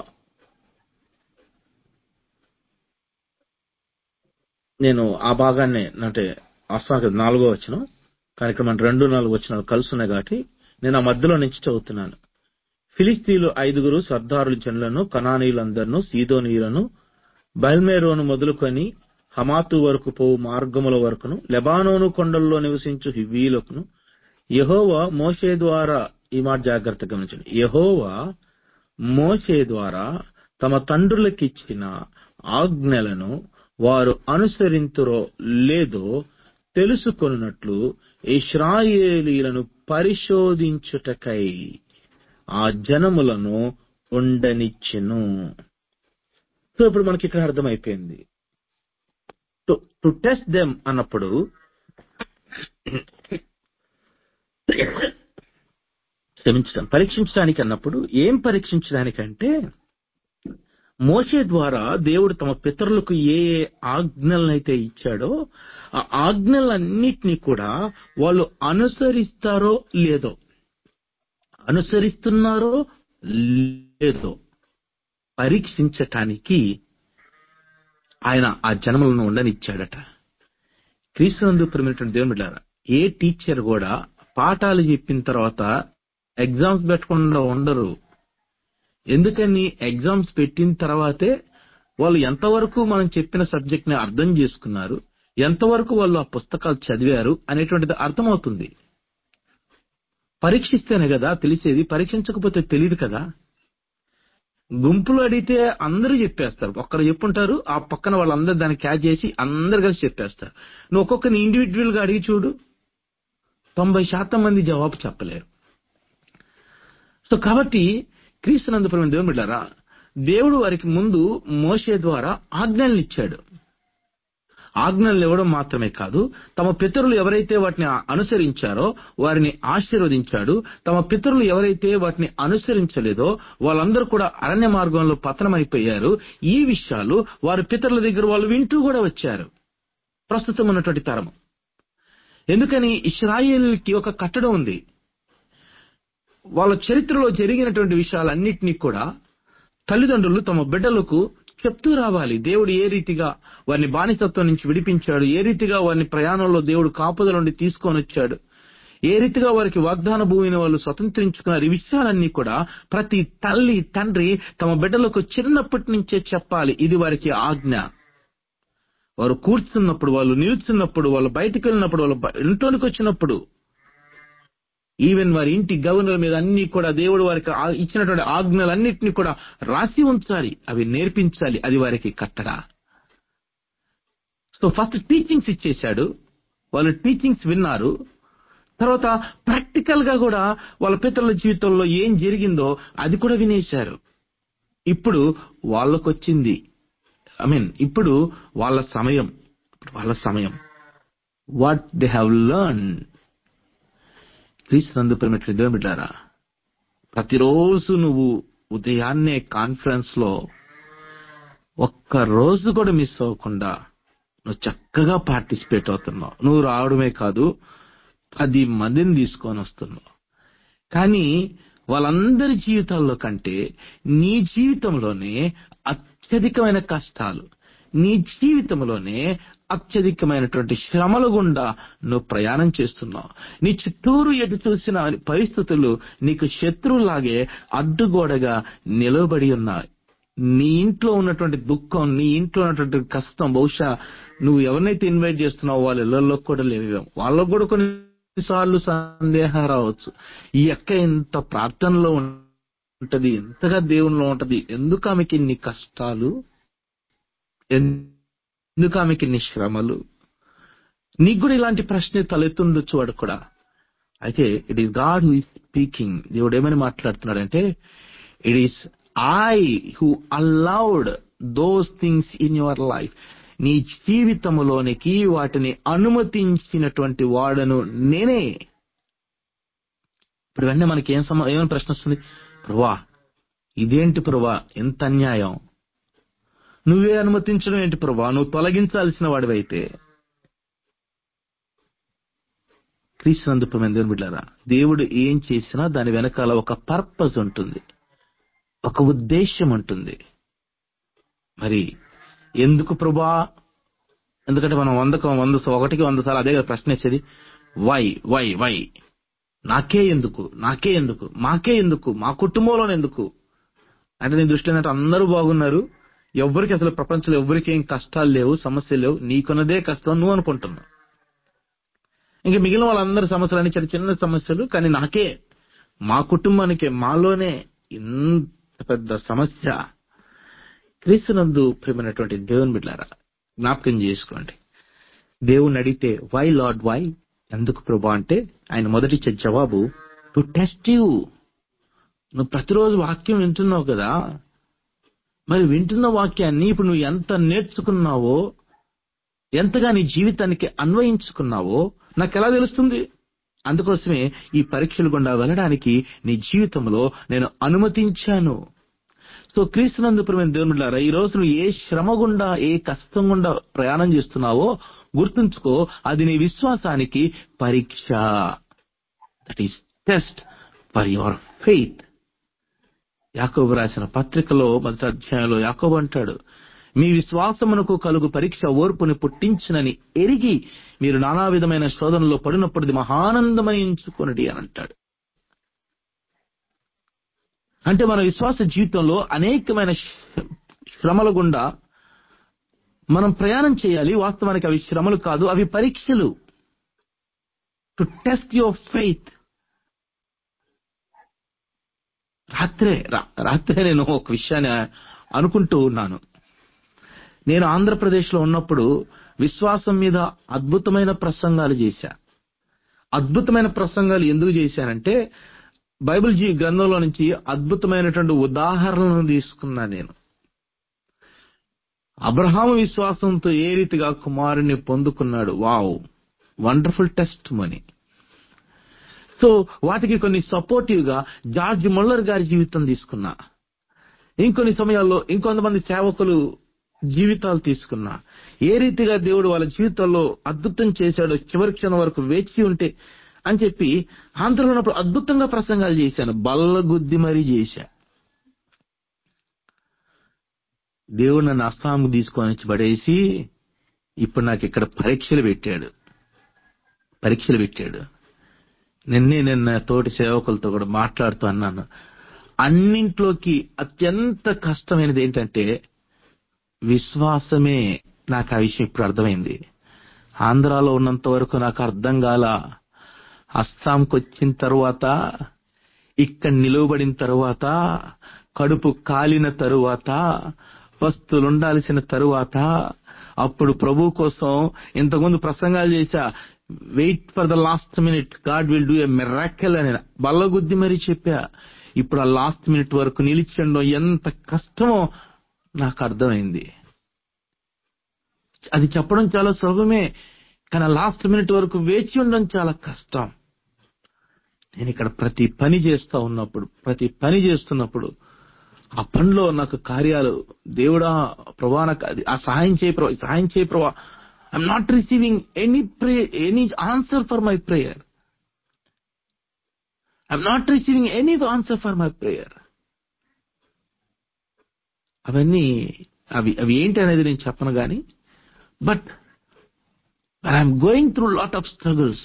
నేను ఆ భాగాన్ని అంటే అస్సాక నాలుగో వచ్చిన కానీ ఇక్కడ మన రెండు నాలుగు వచ్చిన కలిసి ఉన్నాయి కాబట్టి నేను ఆ మధ్యలో నుంచి చదువుతున్నాను ఫిలిస్తీన్లు ఐదుగురు సర్దారుల జనులను కనానీయులందరినూ సీదోనీయులను బయల్మేరోను మొదలుకొని హమాతు వరకు పోవు మార్గముల వరకును లెబానోను కొండల్లో నివసించు హివీలకును యహోవా మోషే ద్వారా ఈ మాట జాగ్రత్త గమనించండి యహోవా మోషే ద్వారా తమ తండ్రులకిచ్చిన ఆజ్ఞలను వారు అనుసరింతురో లేదో తెలుసుకొనున్నట్లు ఇస్రాయేలీలను పరిశోధించుటకై ఆ జనములను ఉండనిచ్చెను సో ఇప్పుడు మనకి ఇక్కడ అర్థమైపోయింది టు టెస్ట్ దెమ్ అన్నప్పుడు క్షమించడం పరీక్షించడానికి అన్నప్పుడు ఏం పరీక్షించడానికంటే మోషే ద్వారా దేవుడు తమ పితరులకు ఏ ఏ ఆజ్ఞలనైతే ఇచ్చాడో ఆ ఆజ్ఞలన్నిటినీ కూడా వాళ్ళు అనుసరిస్తారో లేదో అనుసరిస్తున్నారో లేదో పరీక్షించటానికి ఆయన ఆ జన్మలను ఉండనిచ్చాడట క్రీస్తునందు ప్రేమైనటువంటి దేవుని బిడ్డారా ఏ టీచర్ కూడా పాఠాలు చెప్పిన తర్వాత ఎగ్జామ్స్ పెట్టకుండా ఉండరు ఎందుకని ఎగ్జామ్స్ పెట్టిన తర్వాతే వాళ్ళు ఎంతవరకు మనం చెప్పిన సబ్జెక్ట్ ని అర్థం చేసుకున్నారు ఎంతవరకు వాళ్ళు ఆ పుస్తకాలు చదివారు అనేటువంటిది అర్థమవుతుంది పరీక్షిస్తేనే కదా తెలిసేది పరీక్షించకపోతే తెలియదు కదా గుంపులో అడిగితే అందరూ చెప్పేస్తారు ఒక్కరు చెప్పుంటారు ఆ పక్కన వాళ్ళందరూ దాన్ని క్యాచ్ చేసి అందరు కలిసి చెప్పేస్తారు నువ్వు ఒక్కొక్కరిని ఇండివిజువల్ గా అడిగి చూడు తొంభై శాతం మంది జవాబు చెప్పలేరు సో కాబట్టి క్రీస్తునందుపురం దేవుని బిడ్డారా దేవుడు వారికి ముందు మోసే ద్వారా ఆజ్ఞల్ని ఇచ్చాడు ఆజ్ఞలు ఇవ్వడం మాత్రమే కాదు తమ పితరులు ఎవరైతే వాటిని అనుసరించారో వారిని ఆశీర్వదించాడు తమ పితరులు ఎవరైతే వాటిని అనుసరించలేదో వాళ్ళందరూ కూడా అరణ్య మార్గంలో పతనమైపోయారు ఈ విషయాలు వారి పితరుల దగ్గర వాళ్ళు వింటూ కూడా వచ్చారు ప్రస్తుతం ఉన్నటువంటి తరం ఎందుకని ఇస్రాయేల్కి ఒక కట్టడం ఉంది వాళ్ళ చరిత్రలో జరిగినటువంటి విషయాలన్నింటినీ కూడా తల్లిదండ్రులు తమ బిడ్డలకు చెప్తూ రావాలి దేవుడు ఏ రీతిగా వారిని బానిసత్వం నుంచి విడిపించాడు ఏ రీతిగా వారిని ప్రయాణంలో దేవుడు కాపుదల నుండి తీసుకొని వచ్చాడు ఏ రీతిగా వారికి వాగ్దాన భూమిని వాళ్ళు స్వతంత్రించుకున్నారు ఈ విషయాలన్నీ కూడా ప్రతి తల్లి తండ్రి తమ బిడ్డలకు చిన్నప్పటి నుంచే చెప్పాలి ఇది వారికి ఆజ్ఞ వారు కూర్చున్నప్పుడు వాళ్ళు నిల్చున్నప్పుడు వాళ్ళు బయటికి వెళ్ళినప్పుడు వాళ్ళు ఇంట్లోనికి వచ్చినప్పుడు ఈవెన్ వారి ఇంటి గవర్నర్ మీద అన్ని కూడా దేవుడు వారికి ఇచ్చినటువంటి ఆజ్ఞలన్నింటినీ కూడా రాసి ఉంచాలి అవి నేర్పించాలి అది వారికి కట్టడా సో ఫస్ట్ టీచింగ్స్ ఇచ్చేశాడు వాళ్ళు టీచింగ్స్ విన్నారు తర్వాత ప్రాక్టికల్ గా కూడా వాళ్ళ పితరుల జీవితంలో ఏం జరిగిందో అది కూడా వినేశారు ఇప్పుడు వాళ్ళకొచ్చింది ఐ మీన్ ఇప్పుడు వాళ్ళ సమయం వాళ్ళ సమయం వాట్ దే హ్యావ్ లర్న్ క్రీస్తునందు ప్రేమించిన దేవుని బిడ్డారా ప్రతిరోజు నువ్వు ఉదయాన్నే కాన్ఫరెన్స్ లో ఒక్క రోజు కూడా మిస్ అవ్వకుండా నువ్వు చక్కగా పార్టిసిపేట్ అవుతున్నావు నువ్వు రావడమే కాదు పది మందిని తీసుకొని వస్తున్నావు కానీ వాళ్ళందరి జీవితాల్లో కంటే నీ జీవితంలోనే అత్యధికమైన కష్టాలు నీ జీవితంలోనే అత్యధికమైనటువంటి శ్రమల గుండా నువ్వు ప్రయాణం చేస్తున్నావు నీ చుట్టూరు ఎటు చూసిన పరిస్థితులు నీకు శత్రువులాగే అడ్డుగోడగా నిలబడి ఉన్నాయి నీ ఇంట్లో ఉన్నటువంటి దుఃఖం నీ ఇంట్లో ఉన్నటువంటి కష్టం బహుశా నువ్వు ఎవరినైతే ఇన్వైట్ చేస్తున్నావో వాళ్ళ ఇళ్లలో కూడా లేవేమో వాళ్ళకు కూడా కొన్నిసార్లు సందేహం రావచ్చు ఈ అక్క ఇంత ప్రార్థనలో ఉంటది ఎంతగా దేవునిలో ఉంటది ఎందుకు ఆమెకి ఇన్ని కష్టాలు ఎందుకు ఆమెకి ఇన్ని శ్రమలు నీకు కూడా ఇలాంటి ప్రశ్న తలెత్తుండొచ్చు వాడు కూడా అయితే it is God who is speaking దేవుడు ఏమని మాట్లాడుతున్నాడంటే it is I who allowed those things in your life నీ జీవితంలోనికి వాటిని అనుమతించినటువంటి వాడను నేనే ఇప్పుడు వెంటనే మనకి ఏం సమ ఏమైనా ప్రశ్న వస్తుంది ప్రభా ఇదేంటి ప్రభా ఎంత అన్యాయం నువ్వే అనుమతించడం ఏంటి ప్రభా నువ్వు తొలగించాల్సిన వాడివైతే క్రీస్తునందుపమైన దేవుని బిడ్డారా దేవుడు ఏం చేసినా దాని వెనకాల ఒక పర్పస్ ఉంటుంది ఒక ఉద్దేశం ఉంటుంది మరి ఎందుకు ప్రభా ఎందుకంటే మనం వందకు వంద ఒకటికి వంద సార్లు అదే కదా ప్రశ్న వేసేది వై వై వై నాకే ఎందుకు నాకే ఎందుకు మాకే ఎందుకు మా కుటుంబంలో ఎందుకు అంటే నీ దృష్టి ఏంటంటే అందరూ బాగున్నారు ఎవరికి అసలు ప్రపంచంలో ఎవరికి ఏం కష్టాలు లేవు సమస్యలు లేవు నీకున్నదే కష్టం నువ్వు అనుకుంటున్నావు ఇంకా మిగిలిన వాళ్ళందరి సమస్యలు అని చిన్న చిన్న సమస్యలు కానీ నాకే మా కుటుంబానికే మాలోనే ఇంత పెద్ద సమస్య క్రీస్తునందు ప్రేమైనటువంటి దేవుని బిడ్డారా జ్ఞాపకం చేసుకోండి దేవుని అడిగితే వై లార్డ్ వై ఎందుకు ప్రభా అంటే ఆయన మొదటిచ్చే జవాబు టు టెస్ట్ యూ నువ్వు ప్రతిరోజు వాక్యం వింటున్నావు కదా మరి వింటున్న వాక్యాన్ని ఇప్పుడు నువ్వు ఎంత నేర్చుకున్నావో ఎంతగా నీ జీవితానికి అన్వయించుకున్నావో నాకు ఎలా తెలుస్తుంది అందుకోసమే ఈ పరీక్షలు గుండా వెళ్ళడానికి నీ జీవితంలో నేను అనుమతించాను సో క్రీస్తునందు ప్రేమ దేవునులారా ఈ రోజు నువ్వు ఏ శ్రమ గుండా ఏ కష్టం గుండా ప్రయాణం చేస్తున్నావో గుర్తుంచుకో అది నీ విశ్వాసానికి పరీక్ష that is test for your faith యాకోబు రాసిన పత్రికలో మొదటి అధ్యాయంలో యాకోబు అంటాడు మీ విశ్వాసమునకు కలుగు పరీక్ష ఓర్పుని పుట్టించునని ఎరిగి మీరు నానా విధమైన శోధనలో పడినప్పుడు ఇది మహానందమని ఎంచుకొనడి అని అంటాడు అంటే మన విశ్వాస జీవితంలో అనేకమైన శ్ర- శ్రమల గుండా మనం ప్రయాణం చేయాలి వాస్తవానికి అవి శ్రమలు కాదు అవి పరీక్షలు టు టెస్ట్ యువర్ ఫెయిత్ రాత్రే రా- రాత్రే నేను ఒక విషయాన్ని అనుకుంటూ ఉన్నాను నేను ఆంధ్రప్రదేశ్ లో ఉన్నప్పుడు విశ్వాసం మీద అద్భుతమైన ప్రసంగాలు చేశా అద్భుతమైన ప్రసంగాలు ఎందుకు చేశానంటే బైబిల్ జీ గ్రంథంలో నుంచి అద్భుతమైనటువంటి ఉదాహరణలను తీసుకున్నా నేను అబ్రహాము విశ్వాసంతో ఏ రీతిగా కుమారుని పొందుకున్నాడు wow wonderful testimony so వాటికి కొన్ని సపోర్టివ్ గా జార్జ్ ముల్లర్ గారి జీవితం తీసుకున్నా ఇంకొన్ని సమయాల్లో ఇంకొంతమంది సేవకులు జీవితాలు తీసుకున్నా ఏ రీతిగా దేవుడు వాళ్ళ జీవితాల్లో అద్భుతం చేశాడో చివరి క్షణం వరకు వేచి ఉంటే అని చెప్పి ఆంధ్రలో ఉన్నప్పుడు అద్భుతంగా ప్రసంగాలు చేశాను బల్లగుద్ది మరీ చేశా దేవుడు నన్ను అస్సాంకు తీసుకొని వచ్చి పడేసి ఇప్పుడు నాకు ఇక్కడ పరీక్షలు పెట్టాడు పరీక్షలు పెట్టాడు నిన్నే నిన్న తోటి సేవకులతో కూడా మాట్లాడుతూ అన్నాను అన్నింట్లోకి అత్యంత కష్టమైనది ఏంటంటే విశ్వాసమే నాకు ఆ విషయం ఇప్పుడు అర్థమైంది ఆంధ్రాలో ఉన్నంత వరకు నాకు అర్థం కాల అస్సాంకి వచ్చిన తర్వాత ఇక్కడ నిలువబడిన తరువాత కడుపు కాలిన తరువాత వస్తువులు ఉండాల్సిన తరువాత అప్పుడు ప్రభు కోసం ఇంతకుముందు ప్రసంగాలు చేశా wait for the last minute God will do a miracle అని బల్లగుద్ది మరీ చెప్పా ఇప్పుడు ఆ లాస్ట్ మినిట్ వరకు నిలిచండం ఎంత కష్టమో నాకు అర్థమైంది అది చెప్పడం చాలా సులభమే కానీ లాస్ట్ మినిట్ వరకు వేచి ఉండడం చాలా కష్టం నేను ఇక్కడ ప్రతి పని చేస్తా ఉన్నప్పుడు ప్రతి పని చేస్తున్నప్పుడు ఆ పనిలో నాకు కార్యాలు దేవుడా ప్రభా నాకు అది ఆ సహాయం చేయ ప్రభా ఈ సహాయం చేయ ప్రభా I'm not receiving any pray any answer for my prayer I'm not receiving any answer for my prayer అవన్నీ అవి అవి ఏంటి అనేది నేను చెప్పను కానీ but I'm going through lot of struggles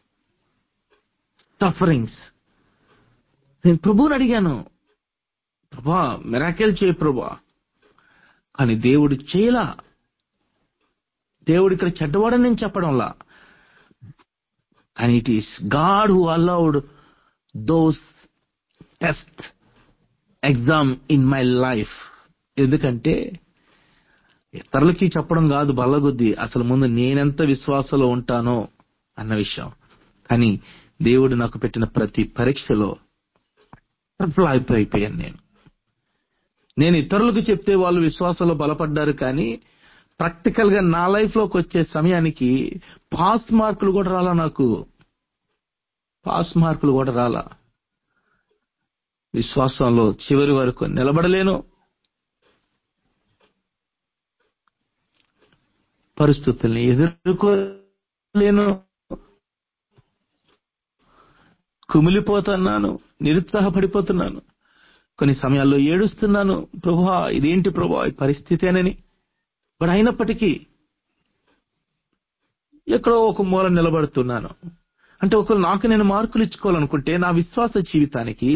sufferings నేను ప్రభువుని అడిగాను ప్రభా మెరాకెల్ చేయి ప్రభా కానీ దేవుడు చేయలా దేవుడు ఇక్కడ చెడ్డవాడని నేను చెప్పడంలా కానీ it is God who allowed those test exam in my life ఎందుకంటే ఇతరులకి చెప్పడం కాదు బల్లగొద్ది అసలు ముందు నేనెంత విశ్వాసంలో ఉంటానో అన్న విషయం కానీ దేవుడు నాకు పెట్టిన ప్రతి పరీక్షలో ఫ్లాప్ అయిపోయాను నేను నేను ఇతరులకు చెప్తే వాళ్ళు విశ్వాసంలో బలపడ్డారు కానీ ప్రాక్టికల్ గా నా లైఫ్ లోకి వచ్చే సమయానికి పాస్ మార్కులు కూడా రాలా నాకు పాస్ మార్కులు కూడా రాలా విశ్వాసంలో చివరి వరకు నిలబడలేను పరిస్థితుల్ని ఎదుర్కోలేను కుమిలిపోతున్నాను నిరుత్సాహపడిపోతున్నాను కొన్ని సమయాల్లో ఏడుస్తున్నాను ప్రభా ఇదేంటి ప్రభా ఈ పరిస్థితేనని బట్ అయినప్పటికీ ఎక్కడో ఒక మూల నిలబడుతున్నాను అంటే ఒకరు నాకు నేను మార్కులు ఇచ్చుకోవాలనుకుంటే నా విశ్వాస జీవితానికి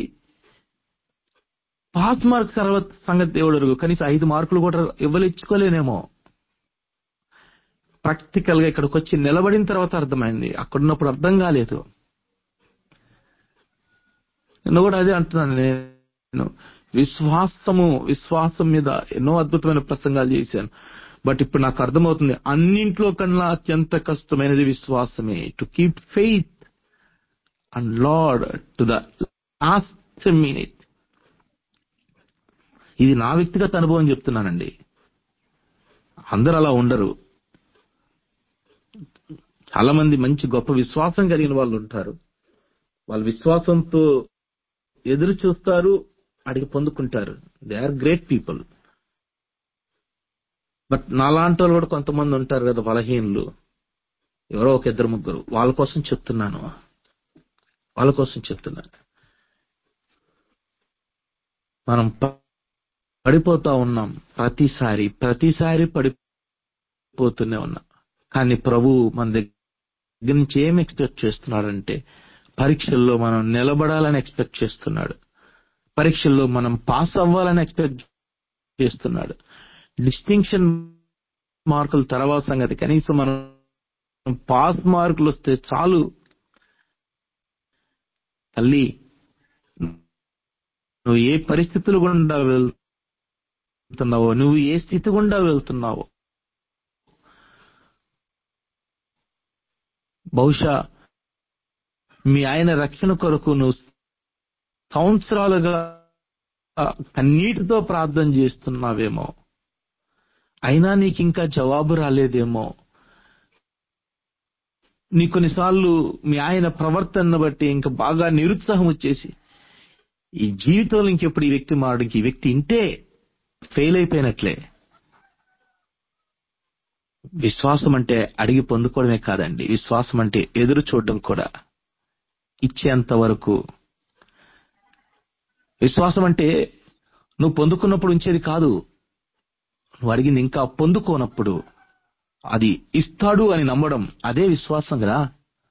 పాస్ మార్క్ తర్వాత సంగతి దేవుడు ఎరుగు. కనీసం ఐదు మార్కులు కూడా ఇవ్వలిచ్చుకోలేనేమో ప్రాక్టికల్ గా ఇక్కడికి వచ్చి నిలబడిన తర్వాత అర్థమైంది అక్కడున్నప్పుడు అర్థం కాలేదు నేను కూడా అదే అంటున్నాను నేను విశ్వాసము విశ్వాసం మీద ఎన్నో అద్భుతమైన ప్రసంగాలు చేశాను బట్ ఇప్పుడు నాకు అర్థమవుతుంది అన్నింట్లో కన్నా అత్యంత కష్టమైనది విశ్వాసమే to keep faith and Lord to the last minute ఇది నా వ్యక్తిగత అనుభవం చెప్తున్నానండి అందరు అలా ఉండరు చాలా మంది మంచి గొప్ప విశ్వాసం కలిగిన వాళ్ళు ఉంటారు వాళ్ళ విశ్వాసంతో ఎదురు చూస్తారు అడిగి పొందుకుంటారు they are great people but నాలాంటి వాళ్ళు కూడా కొంతమంది ఉంటారు కదా బలహీనులు ఎవరో ఒక ఇద్దరు ముగ్గురు వాళ్ళ కోసం చెప్తున్నాను వాళ్ళ కోసం చెప్తున్నాను మనం ప- పడిపోతా ఉన్నాం ప్రతిసారి ప్రతిసారి పడిపోతూనే ఉన్నాం కానీ ప్రభు మన దగ్గర నుంచి ఏం ఎక్స్పెక్ట్ చేస్తున్నాడంటే పరీక్షల్లో మనం నిలబడాలని ఎక్స్పెక్ట్ చేస్తున్నాడు పరీక్షల్లో మనం పాస్ అవ్వాలని ఎక్స్పెక్ట్ చేస్తున్నాడు డిస్టింక్షన్ మార్కులు తర్వాత సంగతి కనీసం మనం పాస్ మార్కులు వస్తే చాలు తల్లి నువ్వు ఏ పరిస్థితులు గుండా వెళ్తున్నావో నువ్వు ఏ స్థితి గుండా వెళ్తున్నావో బహుశా మీ ఆయన రక్షణ కొరకు నువ్వు సంవత్సరాలుగా కన్నీటితో ప్రార్థన చేస్తున్నావేమో అయినా నీకు ఇంకా జవాబు రాలేదేమో నీ కొన్నిసార్లు మీ ఆయన ప్రవర్తన బట్టి ఇంకా బాగా నిరుత్సాహం వచ్చేసి ఈ జీవితంలో ఇంకెప్పుడు ఈ వ్యక్తి మారడు ఇంక ఈ వ్యక్తి ఇంతే ఫెయిల్ అయిపోయినట్లే విశ్వాసం అంటే అడిగి పొందుకోవడమే కాదండి విశ్వాసం అంటే ఎదురు చూడడం కూడా ఇచ్చేంత వరకు విశ్వాసం అంటే నువ్వు పొందుకున్నప్పుడు ఉంచేది కాదు నువ్వు అడిగింది ఇంకా పొందుకోనప్పుడు అది ఇస్తాడు అని నమ్మడం అదే విశ్వాసం కదా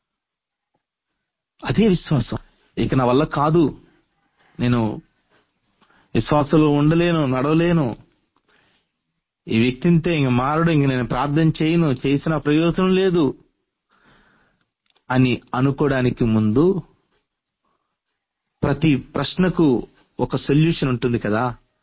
అదే విశ్వాసం ఇక నా వల్ల కాదు నేను విశ్వాసంలో ఉండలేను నడవలేను ఈ వ్యక్తింతే ఇంక మారడు ఇంక నేను ప్రార్థన చేయను చేసిన ప్రయోజనం లేదు అని అనుకోవడానికి ముందు ప్రతి ప్రశ్నకు ఒక సొల్యూషన్ ఉంటుంది కదా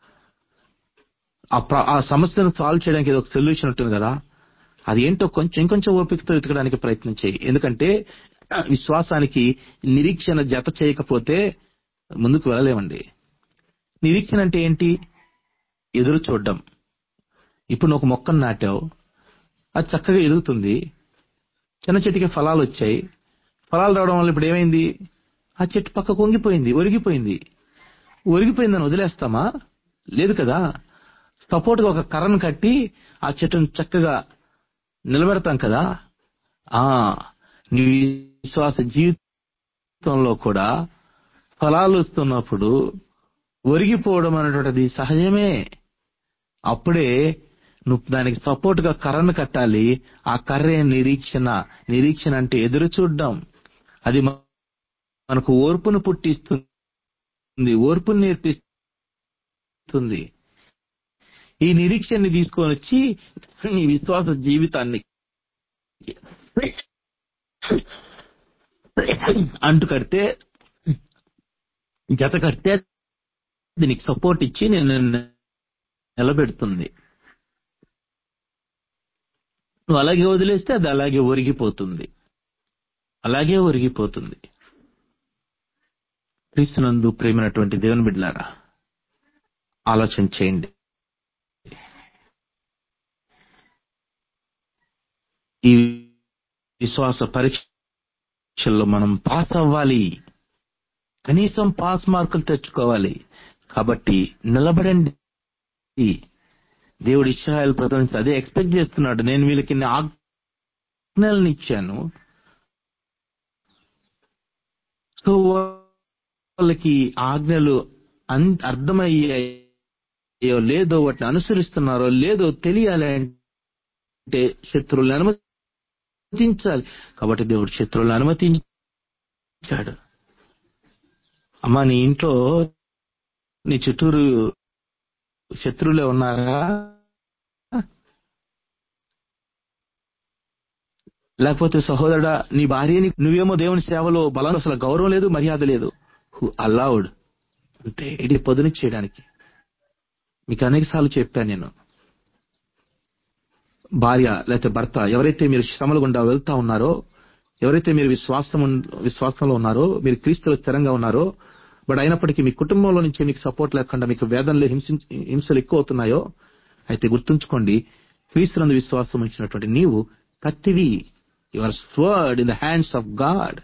ఆ ప్ర- ఆ సమస్యను సాల్వ్ చేయడానికి ఏదో ఒక సొల్యూషన్ ఉంటుంది కదా అది ఏంటో కొంచెం ఇంకొంచెం ఓపికతో వెతకడానికి ప్రయత్నం చేయి ఎందుకంటే ఆ, విశ్వాసానికి నిరీక్షణ జత చేయకపోతే ముందుకు వెళ్ళలేమండి నిరీక్షణ అంటే ఏంటి ఎదురు చూడడం ఇప్పుడు నువ్వు ఒక మొక్కను నాటావు అది చక్కగా ఎదుగుతుంది చిన్న చెట్టుకి ఫలాలు వచ్చాయి ఫలాలు రావడం వల్ల ఇప్పుడు ఏమైంది ఆ చెట్టు పక్కకు వంగిపోయింది ఒరిగిపోయింది ఒరిగిపోయిందని వదిలేస్తామా లేదు కదా సపోర్ట్ గా ఒక కర్రను కట్టి ఆ చెట్టును చక్కగా నిలబెడతాం కదా ఆ నీ విశ్వాస జీవితంలో కూడా ఫలాలు వస్తున్నప్పుడు ఒరిగిపోవడం అనేటువంటిది సహజమే అప్పుడే నువ్వు దానికి సపోర్ట్ గా కర్రను కట్టాలి ఆ కర్రే నిరీక్షణ నిరీక్షణ అంటే ఎదురు చూడడం అది మ- మనకు ఓర్పును పుట్టిస్తుంది ఓర్పును నేర్పిస్తుంది ఈ నిరీక్షణని తీసుకొని వచ్చి నీ విశ్వాస జీవితాన్ని అంటు కడితే జత కడితే దీనికి సపోర్ట్ ఇచ్చి నేను నిలబెడుతుంది నువ్వు అలాగే వదిలేస్తే అది అలాగే ఒరిగిపోతుంది అలాగే ఒరిగిపోతుంది క్రీస్తునందు ప్రేమైనటువంటి దేవుని బిడ్డలారా ఆలోచన చేయండి ఈ విశ్వాస పరీక్షల్లో మనం పాస్ అవ్వాలి కనీసం పాస్ మార్కులు తెచ్చుకోవాలి కాబట్టి నిలబడండి దేవుడు ఇస్రాయల్ ప్రజల నుంచి అదే ఎక్స్పెక్ట్ చేస్తున్నాడు నేను వీళ్ళకి ఇన్ని ఆజ్ఞలను ఇచ్చాను సో వాళ్ళకి ఆజ్ఞలు అన్- అర్థమయ్యాయో లేదో వాటిని అనుసరిస్తున్నారో లేదో తెలియాలి అంటే శత్రువులను అనుమతించాలి కాబట్టి దేవుడు శత్రువులను అనుమతించాడు అమ్మా నీ ఇంట్లో నీ చుట్టూరు శత్రువులే ఉన్నారా లేకపోతే సహోదరుడా నీ భార్యని నువ్వేమో దేవుని సేవలో బలం అసలు గౌరవం లేదు మర్యాద లేదు హు అలౌడ్ అంటే ఇది పొదును చేయడానికి మీకు అనేక సార్లు చెప్పాను నేను భార్య లేకపోతే భర్త ఎవరైతే మీరు శ్రమల గుండా వెళ్తా ఉన్నారో ఎవరైతే మీరు విశ్వాసం ఉన్- విశ్వాసంలో ఉన్నారో మీరు క్రీస్తులో స్థిరంగా ఉన్నారో బట్ అయినప్పటికీ మీ కుటుంబంలో నుంచి మీకు సపోర్ట్ లేకుండా మీకు వేదనలు హింసించ హింసలు ఎక్కువ అవుతున్నాయో అయితే గుర్తుంచుకోండి క్రీస్తునందు విశ్వాసం ఉంచినటువంటి నీవు కత్తివి your sword in the hands of God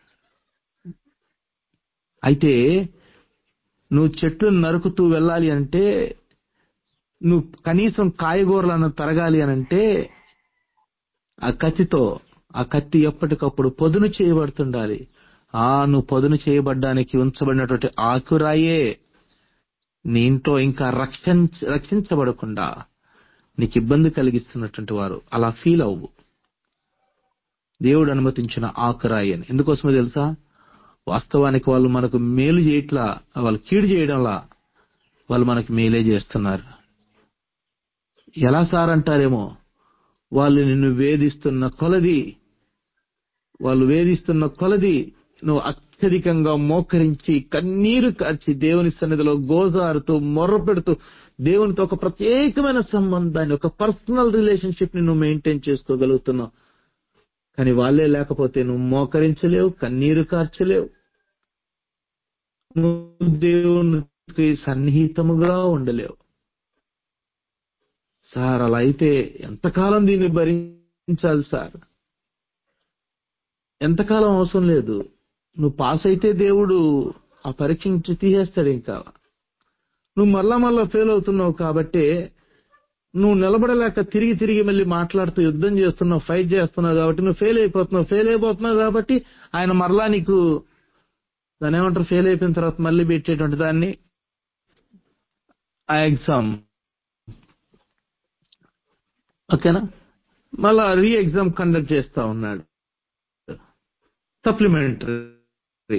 అయితే నువ్వు చెట్టును నరుకుతూ వెళ్ళాలి అంటే నువ్వు కనీసం కాయగూరలను తరగాలి అనంటే ఆ కత్తితో ఆ కత్తి ఎప్పటికప్పుడు పొదును చేయబడుతుండాలి ఆ నువ్వు పొదును చేయబడ్డానికి ఉంచబడినటువంటి ఆకురాయే నీ ఇంట్లో ఇంకా రక్షించ రక్షించబడకుండా నీకు ఇబ్బంది కలిగిస్తున్నటువంటి వారు అలా ఫీల్ అవ్వు దేవుడు అనుమతించిన ఆకురాయి అని ఎందుకోసమో తెలుసా వాస్తవానికి వాళ్ళు మనకు మేలు చేయట్లా వాళ్ళు కీడు చేయడంలా వాళ్ళు మనకు మేలే చేస్తున్నారు ఎలా సార్ అంటారేమో వాళ్ళు నిన్ను వేధిస్తున్న కొలది వాళ్ళు వేధిస్తున్న కొలది నువ్వు అత్యధికంగా మోకరించి కన్నీరు కార్చి దేవుని సన్నిధిలో గోజారుతూ మొర్ర పెడుతూ దేవునితో ఒక ప్రత్యేకమైన సంబంధాన్ని ఒక పర్సనల్ రిలేషన్షిప్ ని నువ్వు మెయింటైన్ చేసుకోగలుగుతున్నావు కానీ వాళ్ళే లేకపోతే నువ్వు మోకరించలేవు కన్నీరు కార్చలేవు నువ్వు దేవునికి సన్నిహితముగా ఉండలేవు సార్ అలా అయితే ఎంతకాలం దీన్ని భరించాలి సార్ ఎంతకాలం అవసరం లేదు నువ్వు పాస్ అయితే దేవుడు ఆ పరీక్ష నుంచి తీసేస్తాడు ఇంకా నువ్వు మళ్ళా మళ్ళా ఫెయిల్ అవుతున్నావు కాబట్టి నువ్వు నిలబడలేక తిరిగి తిరిగి మళ్ళీ మాట్లాడుతూ యుద్ధం చేస్తున్నావు ఫైట్ చేస్తున్నావు కాబట్టి నువ్వు ఫెయిల్ అయిపోతున్నావు ఫెయిల్ అయిపోతున్నావు కాబట్టి ఆయన మరలా నీకు దాని ఏమంటారు ఫెయిల్ అయిపోయిన తర్వాత మళ్ళీ పెట్టేటువంటి దాన్ని ఆ ఎగ్జామ్ ఓకేనా మళ్ళా రీ ఎగ్జామ్ కండక్ట్ చేస్తా ఉన్నాడు సప్లిమెంటరీ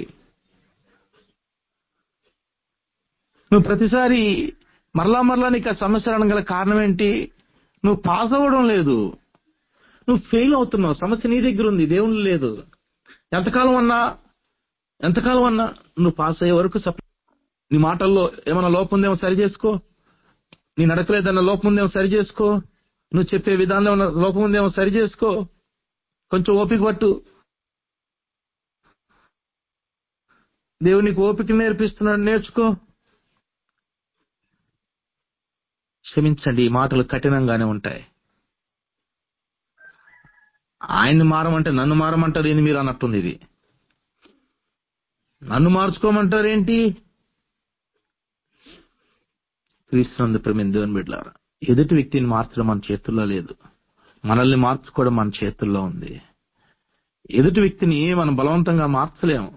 నువ్వు ప్రతిసారి మరలా మరలా నీకు ఆ సమస్య రావడం గల కారణం ఏంటి నువ్వు పాస్ అవ్వడం లేదు నువ్వు ఫెయిల్ అవుతున్నావు సమస్య నీ దగ్గర ఉంది దేవుని లేదు ఎంతకాలం అన్నా ఎంతకాలం అన్నా నువ్వు పాస్ అయ్యే వరకు సప్ నీ మాటల్లో ఏమైనా లోపం ఉందేమో సరి చేసుకో నీ నడకలేదన్న లోపం ఉందేమో సరి చేసుకో నువ్వు చెప్పే విధానంలో ఏమైనా లోపం ఉందేమో సరి చేసుకో కొంచెం ఓపిక పట్టు దేవునికి ఓపిక నేర్పిస్తున్నాడు నేర్చుకో క్షమించండి ఈ మాటలు కఠినంగానే ఉంటాయి ఆయన్ని మారమంటే నన్ను మారమంటారు ఏంది మీరు అన్నట్టుంది ఇది నన్ను మార్చుకోమంటారేంటి క్రీస్తునందు ప్రేమ దేవుని బిడ్డలారా ఎదుటి వ్యక్తిని మార్చడం మన చేతుల్లో లేదు మనల్ని మార్చుకోవడం మన చేతుల్లో ఉంది ఎదుటి వ్యక్తిని మనం బలవంతంగా మార్చలేము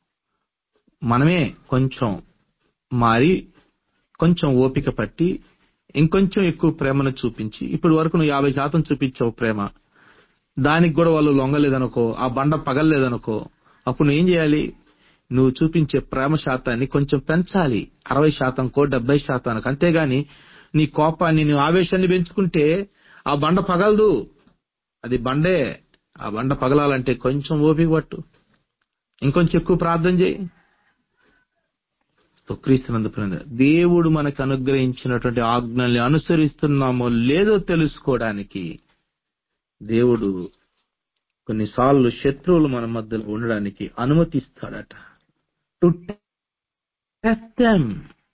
మనమే కొంచెం మారి కొంచెం ఓపిక పట్టి ఇంకొంచెం ఎక్కువ ప్రేమను చూపించి ఇప్పటి వరకు నువ్వు యాభై శాతం చూపించావు ప్రేమ దానికి కూడా వాళ్ళు లొంగలేదనుకో ఆ బండ పగలలేదనుకో అప్పుడు నువ్వు ఏం చేయాలి నువ్వు చూపించే ప్రేమ శాతాన్ని కొంచెం పెంచాలి అరవై శాతంకో డెబ్బై శాతానికి అంతేగాని నీ కోపాన్ని నీ ఆవేశాన్ని పెంచుకుంటే ఆ బండ పగలదు అది బండే ఆ బండ పగలాలంటే కొంచెం ఓపిక పట్టు ఇంకొంచెం ఎక్కువ ప్రార్థన చేయి క్రీస్తునందు ప్రేమ దేవుడు మనకు అనుగ్రహించినటువంటి ఆజ్ఞల్ని అనుసరిస్తున్నామో లేదో తెలుసుకోవడానికి దేవుడు కొన్నిసార్లు శత్రువులు మన మధ్యలో ఉండడానికి అనుమతిస్తాడట టు దెమ్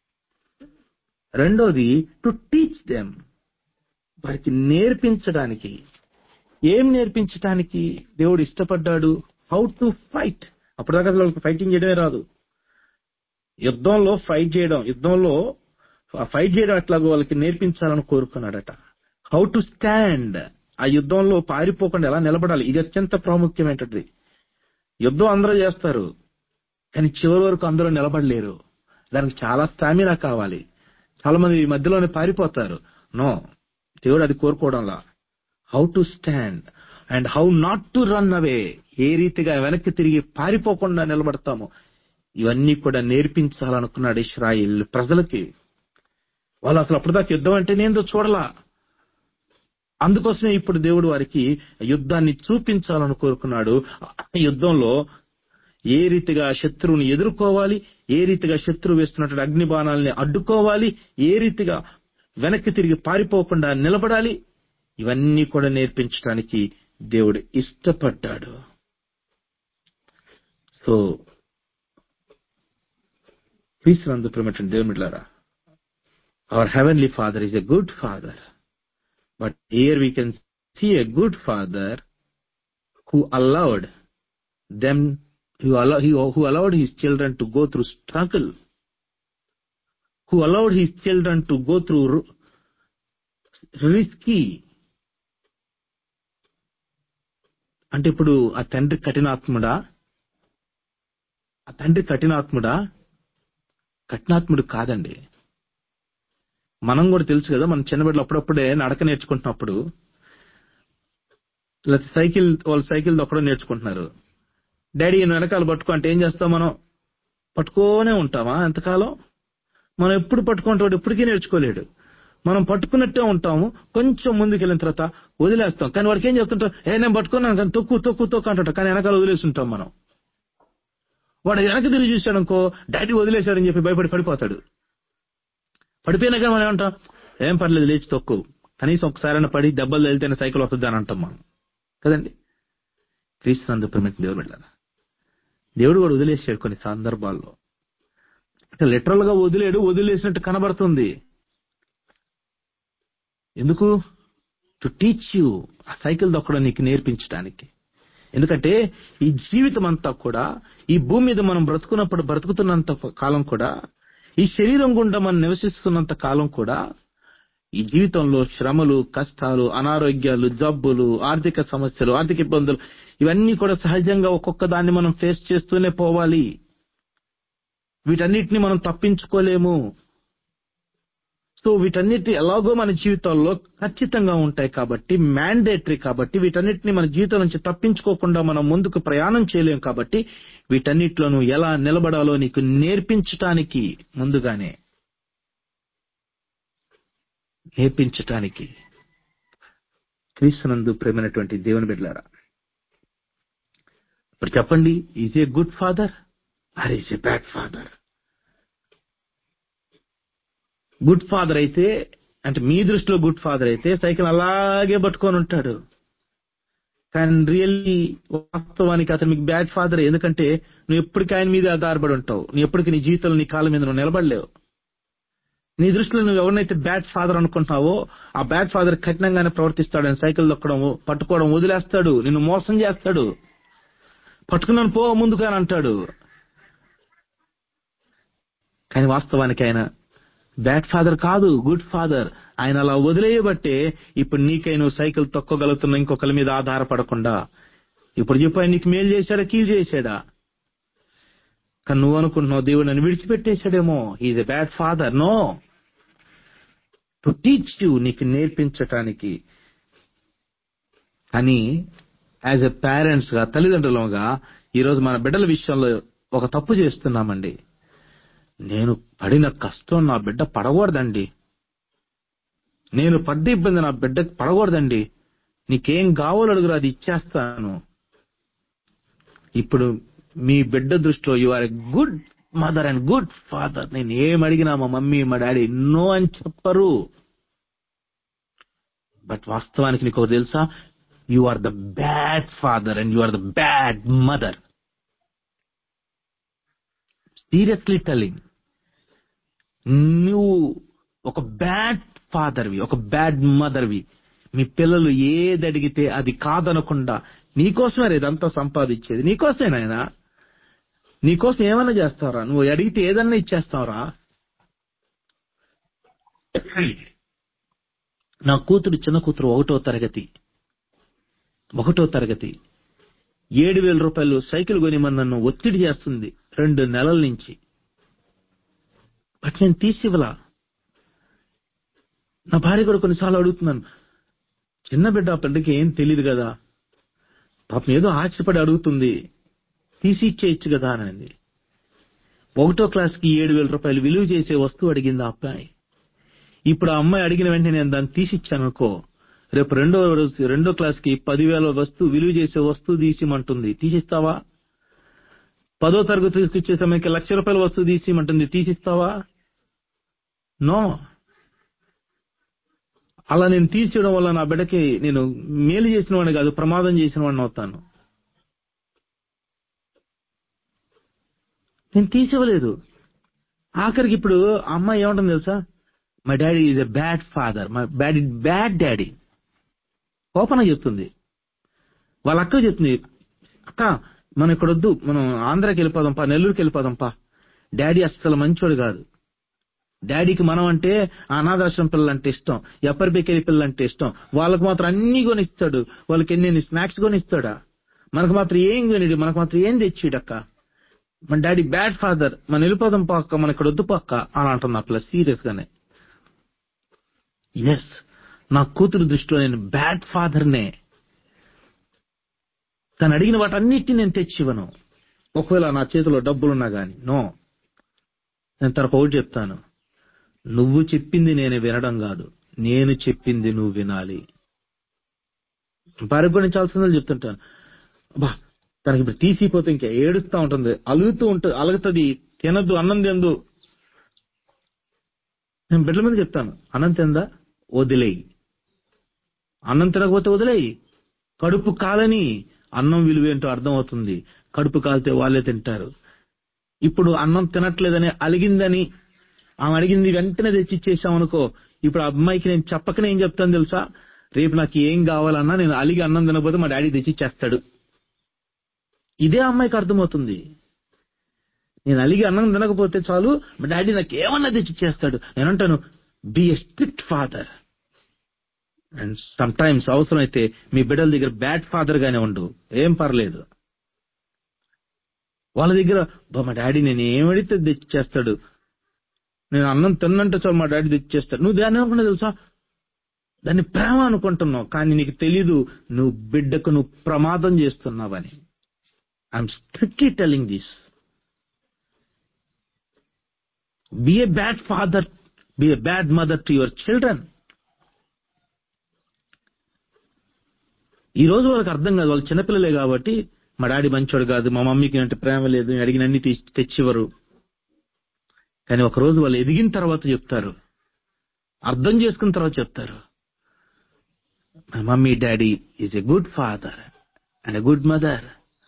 రెండోది టు టీచ్ దెమ్ వారికి నేర్పించడానికి ఏం నేర్పించడానికి దేవుడు ఇష్టపడ్డాడు హౌ టు ఫైట్ అప్పటిదాకా అసలు వాళ్ళకి ఫైటింగ్ చేయడమే రాదు యుద్ధంలో ఫైట్ చేయడం యుద్ధంలో ఫైట్ చేయడం అట్లాగో వాళ్ళకి నేర్పించాలని కోరుకున్నాడట హౌ టు స్టాండ్ ఆ యుద్ధంలో పారిపోకుండా ఎలా నిలబడాలి ఇది అత్యంత ప్రాముఖ్యమైనది యుద్ధం అందరూ చేస్తారు కానీ చివరి వరకు అందరూ నిలబడలేరు దానికి చాలా స్టామినా కావాలి చాలా మంది ఈ మధ్యలోనే పారిపోతారు నో దేవుడు అది కోరుకోవడంలా how to stand and how not to run away ఏ రీతిగా వెనక్కి తిరిగి పారిపోకుండా నిలబడతాము ఇవన్నీ కూడా నేర్పించాలనుకున్నాడు ఇస్రాయిల్ ప్రజలకి వాళ్ళు అసలు అప్పటిదాకా యుద్ధం అంటే నేందో చూడలా అందుకోసమే ఇప్పుడు దేవుడు వారికి యుద్ధాన్ని చూపించాలని కోరుకున్నాడు యుద్ధంలో ఏ రీతిగా శత్రువుని ఎదుర్కోవాలి ఏ రీతిగా శత్రువు వేస్తున్నటువంటి అగ్ని బాణాలని అడ్డుకోవాలి ఏ రీతిగా వెనక్కి తిరిగి పారిపోకుండా నిలబడాలి ఇవన్నీ కూడా నేర్పించడానికి దేవుడు ఇష్టపడ్డాడు సో క్రీస్తునందు ప్రేమటువంటి దేవుమిట్లారా our heavenly father is a good father but here we can see a good father who allowed them who allowed, who allowed his children to go through struggle, who allowed his children to go through risky. అంటే ఇప్పుడు ఆ తండ్రి కఠినాత్ముడా ఆ తండ్రి కఠినాత్ముడా కఠినాత్ముడు కాదండి మనం కూడా తెలుసు కదా మన చిన్నబిడ్డలు అప్పుడప్పుడే నడక నేర్చుకుంటున్నప్పుడు లేకపోతే సైకిల్ వాళ్ళు సైకిల్ దొక్కడం నేర్చుకుంటున్నారు డాడీ ఈయన వెనకాల పట్టుకో అంటే ఏం చేస్తాం మనం పట్టుకోనే ఉంటామా ఎంతకాలం మనం ఎప్పుడు పట్టుకుంటాడు ఎప్పటికీ నేర్చుకోలేడు మనం పట్టుకున్నట్టే ఉంటాము కొంచెం ముందుకు వెళ్ళిన తర్వాత వదిలేస్తాం కానీ వాడికి ఏం చెప్తుంటాం ఏ నేను పట్టుకున్నాను కానీ తొక్కు తొక్కు తొక్కు అంటాడు కానీ వెనకాల వదిలేస్తుంటాం మనం వాడు వెనక తిరిగి చూశాడు అనుకో డాడీ వదిలేశాడని చెప్పి భయపడి పడిపోతాడు పడిపోయినా కానీ మనం ఏమంటాం ఏం పర్లేదు లేచి తొక్కు కనీసం ఒకసారైనా పడి దెబ్బలు వెళ్తేనే సైకిల్ వస్తుంది అని అంటాం మనం కదండి క్రీస్తు ప్రేమించిన దేవుడు వెళ్ళాలి దేవుడు కూడా వదిలేసాడు కొన్ని సందర్భాల్లో అంటే లిటరల్ గా వదిలేడు వదిలేసినట్టు కనబడుతుంది ఎందుకు టు టీచ్ యూ ఆ సైకిల్ దొక్కడం నీకు నేర్పించడానికి ఎందుకంటే ఈ జీవితం అంతా కూడా ఈ భూమి మీద మనం బ్రతుకున్నప్పుడు బ్రతుకుతున్నంత కాలం కూడా ఈ శరీరం గుండా మనం నివసిస్తున్నంత కాలం కూడా ఈ జీవితంలో శ్రమలు కష్టాలు అనారోగ్యాలు జబ్బులు ఆర్థిక సమస్యలు ఆర్థిక ఇబ్బందులు ఇవన్నీ కూడా సహజంగా ఒక్కొక్క దాన్ని మనం ఫేస్ చేస్తూనే పోవాలి వీటన్నిటిని మనం తప్పించుకోలేము సో వీటన్నిటి ఎలాగో మన జీవితాల్లో ఖచ్చితంగా ఉంటాయి కాబట్టి మ్యాండేటరీ కాబట్టి వీటన్నిటిని మన జీవితం నుంచి తప్పించుకోకుండా మనం ముందుకు ప్రయాణం చేయలేం కాబట్టి వీటన్నిటిలోనూ ఎలా నిలబడాలో నీకు నేర్పించటానికి ముందుగానే నేర్పించటానికి క్రీస్తునందు ప్రేమైనటువంటి దేవుని బిడ్డలారా ఇప్పుడు చెప్పండి is a good father or is a bad father good father అయితే అంటే మీ దృష్టిలో గుడ్ ఫాదర్ అయితే సైకిల్ అలాగే పట్టుకొని ఉంటాడు కానీ రియల్లీ వాస్తవానికి అతను మీకు బ్యాడ్ ఫాదర్ ఎందుకంటే నువ్వు ఎప్పటికీ ఆయన మీద ఆధారపడి ఉంటావు నువ్వు ఎప్పటికీ నీ జీవితంలో నీ కాళ్ళ మీద నువ్వు నిలబడలేవు నీ దృష్టిలో నువ్వు ఎవరినైతే బ్యాడ్ ఫాదర్ అనుకుంటున్నావో ఆ బ్యాడ్ ఫాదర్ కఠినంగానే ప్రవర్తిస్తాడు ఆయన సైకిల్ దొక్కడం పట్టుకోవడం వదిలేస్తాడు నిన్ను మోసం చేస్తాడు పట్టుకున్నాను పో ముందుకు అని అంటాడు కానీ వాస్తవానికి ఆయన బ్యాడ్ ఫాదర్ కాదు గుడ్ ఫాదర్ ఆయన అలా వదిలేయబట్టే ఇప్పుడు నీకై నువ్వు సైకిల్ తొక్కగలుగుతున్న ఇంకొకరి మీద ఆధారపడకుండా ఇప్పుడు చెప్పు ఆయన నీకు మేలు చేశాడా కీలు చేశాడా కానీ నువ్వు అనుకుంటున్నావు దేవుడు నన్ను విడిచిపెట్టేశాడేమో is a bad father no to teach you నీకు నేర్పించటానికి అని యాజ్ ఎ పేరెంట్స్ గా తల్లిదండ్రులుగా ఈరోజు మన బిడ్డల విషయంలో ఒక తప్పు చేస్తున్నామండి నేను పడిన కష్టం నా బిడ్డ పడకూడదండి నేను పడ్డ ఇబ్బంది నా బిడ్డకు పడకూడదండి నీకేం కావాలో అడుగురు అది ఇచ్చేస్తాను ఇప్పుడు మీ బిడ్డ దృష్టిలో you are a good mother and good father నేను ఏం అడిగినా మా మమ్మీ మా డాడీ నో అని చెప్పరు బట్ వాస్తవానికి నీకు ఒకటి తెలుసా you are the bad father and you are the bad mother seriously telling నువ్వు ఒక బ్యాడ్ ఫాదర్వి ఒక బ్యాడ్ మదర్వి మీ పిల్లలు ఏది అడిగితే అది కాదనకుండా నీకోసమే ఇదంతా సంపాదించేది నీకోసమే నాయన నీకోసం ఏమైనా చేస్తావరా నువ్వు అడిగితే ఏదన్నా ఇచ్చేస్తావరా నా కూతురు చిన్న కూతురు ఒకటో తరగతి ఒకటో తరగతి ఏడు వేల రూపాయలు సైకిల్ కొనిమని నన్ను ఒత్తిడి చేస్తుంది రెండు నెలల నుంచి బట్ నేను తీసివ్వలా నా భార్య కూడా కొన్నిసార్లు అడుగుతున్నాను చిన్న బిడ్డ ఆ బిడ్డకి ఏం తెలియదు కదా పాపం ఏదో ఆశపడి అడుగుతుంది తీసి ఇచ్చేయచ్చు కదా అని ఒకటో క్లాస్కి ఏడు వేల రూపాయలు విలువ చేసే వస్తువు అడిగింది ఆ అబ్బాయి ఇప్పుడు ఆ అమ్మాయి అడిగిన వెంటనే నేను దాన్ని తీసిచ్చాను అనుకో రేపు రెండో రోజు రెండో క్లాస్కి పదివేల వస్తువు విలువ చేసే వస్తువు తీసిమంటుంది తీసిస్తావా పదో తరగతి తీసుకొచ్చే సమయానికి లక్ష రూపాయల వస్తువు తీసిమంటుంది తీసిస్తావా నో అలా నేను తీర్చడం వల్ల నా బిడ్డకి నేను మేలు చేసిన వాడిని కాదు ప్రమాదం చేసిన వాడిని అవుతాను నేను తీసివ్వలేదు ఆఖరికి ఇప్పుడు ఆ అమ్మాయి ఏమంటుంది తెలుసా my daddy is a bad father my daddy bad daddy open చెప్తుంది వాళ్ళ అక్క చెప్తుంది అక్క మనం ఇక్కడ వద్దు మనం ఆంధ్రాకి వెళ్ళిపోదాంపా నెల్లూరుకి వెళ్ళిపోదాంపా డాడీ అస్సలు మంచోడు కాదు డాడీకి మనం అంటే అనాథాశ్రమం పిల్లలంటే ఇష్టం ఎప్పర్ బేకరీ పిల్లలంటే ఇష్టం వాళ్ళకి మాత్రం అన్ని కొనిస్తాడు వాళ్ళకి ఎన్ని స్నాక్స్ కొనిస్తాడా మనకు మాత్రం ఏం కొనిడు మనకు మాత్రం ఏం తెచ్చిడక్క మన డాడీ బ్యాడ్ ఫాదర్ మనం వెళ్ళిపోదాం పక్క మన ఇక్కడ వద్దు పక్క అని అంటుంది ఆ పిల్ల సీరియస్ గానే ఎస్ నా కూతురు దృష్టిలో నేను బ్యాడ్ ఫాదర్నే తను అడిగిన వాటన్నిటిని నేను తెచ్చివ్వను ఒకవేళ నా చేతిలో డబ్బులున్నా గాని నో నేను తనకు ఒకటి చెప్తాను నువ్వు చెప్పింది నేను వినడం కాదు నేను చెప్పింది నువ్వు వినాలి భార్య కూడా నేను చాలా సందర్భాలు చెప్తుంటాను బా తనకి ఇప్పుడు తీసిపోతే ఇంకా ఏడుస్తూ ఉంటుంది అలుగుతూ ఉంటుంది అలుగుతుంది తినద్దు అన్నం తిందు నేను బిడ్డల మీద చెప్తాను అన్నం తిందా వదిలేయి అన్నం తినకపోతే వదిలేయి కడుపు కాలని అన్నం విలువ ఏంటో అర్థం అవుతుంది కడుపు కాలితే వాళ్ళే తింటారు ఇప్పుడు అన్నం తినట్లేదని అలిగిందని ఆమె అడిగింది వెంటనే తెచ్చి ఇచ్చేసాం అనుకో ఇప్పుడు ఆ అమ్మాయికి నేను చెప్పకనే ఏం చెప్తాను తెలుసా రేపు నాకు ఏం కావాలన్నా నేను అలిగి అన్నం తినకపోతే మా డాడీ తెచ్చి ఇచ్చేస్తాడు ఇదే అమ్మాయికి అర్థమవుతుంది నేను అలిగి అన్నం తినకపోతే చాలు మా డాడీ నాకు ఏమన్నా తెచ్చి ఇచ్చేస్తాడు నేను అంటాను be a strict father and sometimes అవసరమైతే మీ బిడ్డల దగ్గర బ్యాడ్ ఫాదర్ గానే ఉండు ఏం పర్లేదు వాళ్ళ దగ్గర "బా, మా డాడీ నేను ఏమడితే తెచ్చిచ్చేస్తాడు నేను అన్నం తిన్నంటే చాలు మా డాడీ తెచ్చిచ్చేస్తాడు నువ్వు దాన్ని అనుకున్నా తెలుసా దాన్ని ప్రేమ అనుకుంటున్నావు కానీ నీకు తెలీదు నువ్వు బిడ్డకు నువ్వు ప్రమాదం చేస్తున్నావని I'm strictly telling this be a bad father be a bad mother to your children ఈ రోజు వాళ్ళకి అర్థం కాదు వాళ్ళు చిన్నపిల్లలే కాబట్టి మా డాడీ మంచోడు కాదు మా మమ్మీకి అంటే ప్రేమ లేదు నేను అడిగిన అన్ని తీసి- తెచ్చివ్వరు కానీ ఒక రోజు వాళ్ళు ఎదిగిన తర్వాత చెప్తారు అర్థం చేసుకున్న తర్వాత చెప్తారు my mummy daddy is a good father and a good mother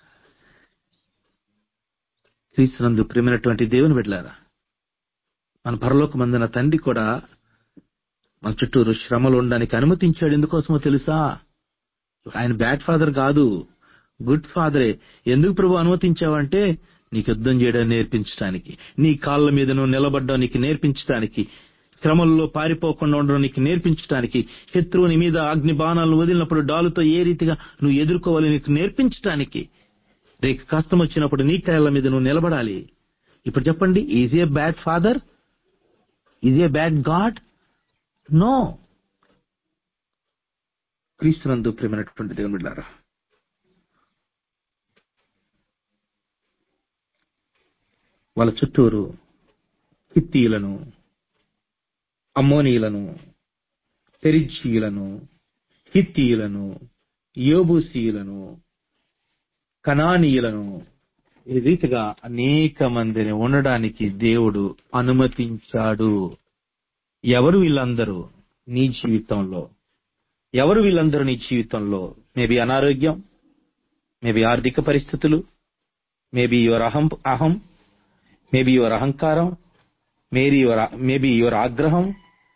క్రీస్తునందు ప్రేమైనటువంటి దేవుని బిడ్డలారా మన పరలోక మందిన తండ్రి కూడా మన చుట్టూరు శ్రమలు ఉండడానికి అనుమతించాడు ఎందుకోసమో తెలుసా ఆయన బ్యాడ్ ఫాదర్ కాదు గుడ్ ఫాదరే ఎందుకు ప్రభు అనుమతించావంటే నీకు యుద్ధం చేయడం నేర్పించడానికి నీ కాళ్ళ మీద నువ్వు నిలబడ్డం నీకు నేర్పించడానికి శ్రమల్లో పారిపోకుండా ఉండడం నీకు నేర్పించడానికి శత్రువుని మీద అగ్ని బాణాలను వదిలినప్పుడు డాలుతో ఏ రీతిగా నువ్వు ఎదుర్కోవాలి నీకు నేర్పించడానికి రేపు కష్టం వచ్చినప్పుడు నీ కాళ్ళ మీద నువ్వు నిలబడాలి ఇప్పుడు చెప్పండి is a bad father is a bad God no క్రీస్తునందు ప్రేమైనటువంటి దేవుని బిడ్డారా వాళ్ళ చుట్టూరు హిత్తీలను అమ్మోనీయులను పెరిజీయులను హిత్తీయులను యోబూసీయులను కనానీయులను ఈ రీతిగా అనేక మందిని ఉండడానికి దేవుడు అనుమతించాడు ఎవరు వీళ్ళందరూ నీ జీవితంలో ఎవరు వీళ్ళందరూ నీ జీవితంలో మేబీ అనారోగ్యం మేబీ ఆర్థిక పరిస్థితులు మేబీ యువర్ అహం అహం మేబీ యువర్ అహంకారం మేబీ యువర్ మేబీ యువర్ ఆగ్రహం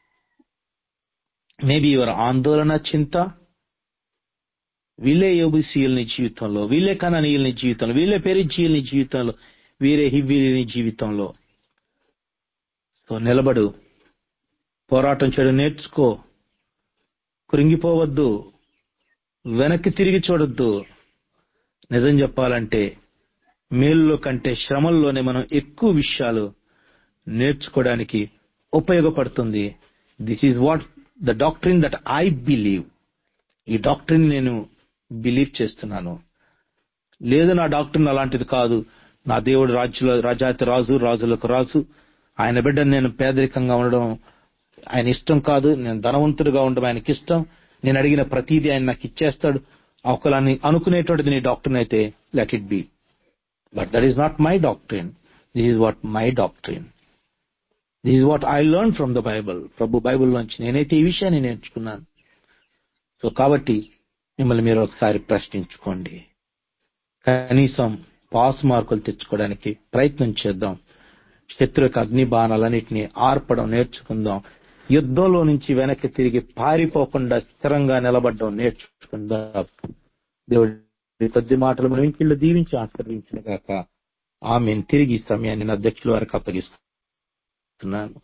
మేబీ యువర్ ఆందోళన చింత వీళ్ళే యోబుసీయుల్ని జీవితంలో వీళ్ళే కననీయుల్ని జీవితంలో వీళ్ళే పెరిజీయుల్ని జీవితంలో వీరే హివ్వీని జీవితంలో సో నిలబడు పోరాటం చేయడం నేర్చుకో కృంగిపోవద్దు వెనక్కి తిరిగి చూడొద్దు నిజం చెప్పాలంటే మేలులో కంటే శ్రమల్లోనే మనం ఎక్కువ విషయాలు నేర్చుకోవడానికి ఉపయోగపడుతుంది this is what the doctrine that I believe ఈ డాక్టరీన్ నేను బిలీవ్ చేస్తున్నాను లేదు నా డాక్టరీన్ అలాంటిది కాదు నా దేవుడు రాజుల రాజాతి రాజు రాజులకు రాజు ఆయన బిడ్డను నేను పేదరికంగా ఉండడం ఆయన ఇష్టం కాదు నేను ధనవంతుడిగా ఉండడం ఆయనకి ఇష్టం నేను అడిగిన ప్రతిదీ ఆయన నాకు ఇచ్చేస్తాడు ఒకలాని అనుకునేటువంటిది నీ డాక్టరీన్ అయితే let it be but that is not my doctrine this is what my doctrine this is what I learn from the Bible ప్రభు బైబుల్ నుంచి నేనైతే ఈ విషయాన్ని నేర్చుకున్నాను సో కాబట్టి మిమ్మల్ని మీరు ఒకసారి ప్రశ్నించుకోండి కనీసం పాస్ మార్కులు తెచ్చుకోవడానికి ప్రయత్నం చేద్దాం శత్రు యొక్క అగ్ని బాణాలన్నింటినీ ఆర్పడం నేర్చుకుందాం యుద్ధంలో నుంచి వెనక్కి తిరిగి పారిపోకుండా స్థిరంగా నిలబడడం నేర్చుకుందాం దేవుడి కొద్ది మాటలు మనం ఇంకిళ్ళు దీవించి ఆశీర్వించిన గాక ఆమె తిరిగి ఈ సమయాన్ని నా అధ్యక్షుల వారికి అప్పగిస్తున్నాను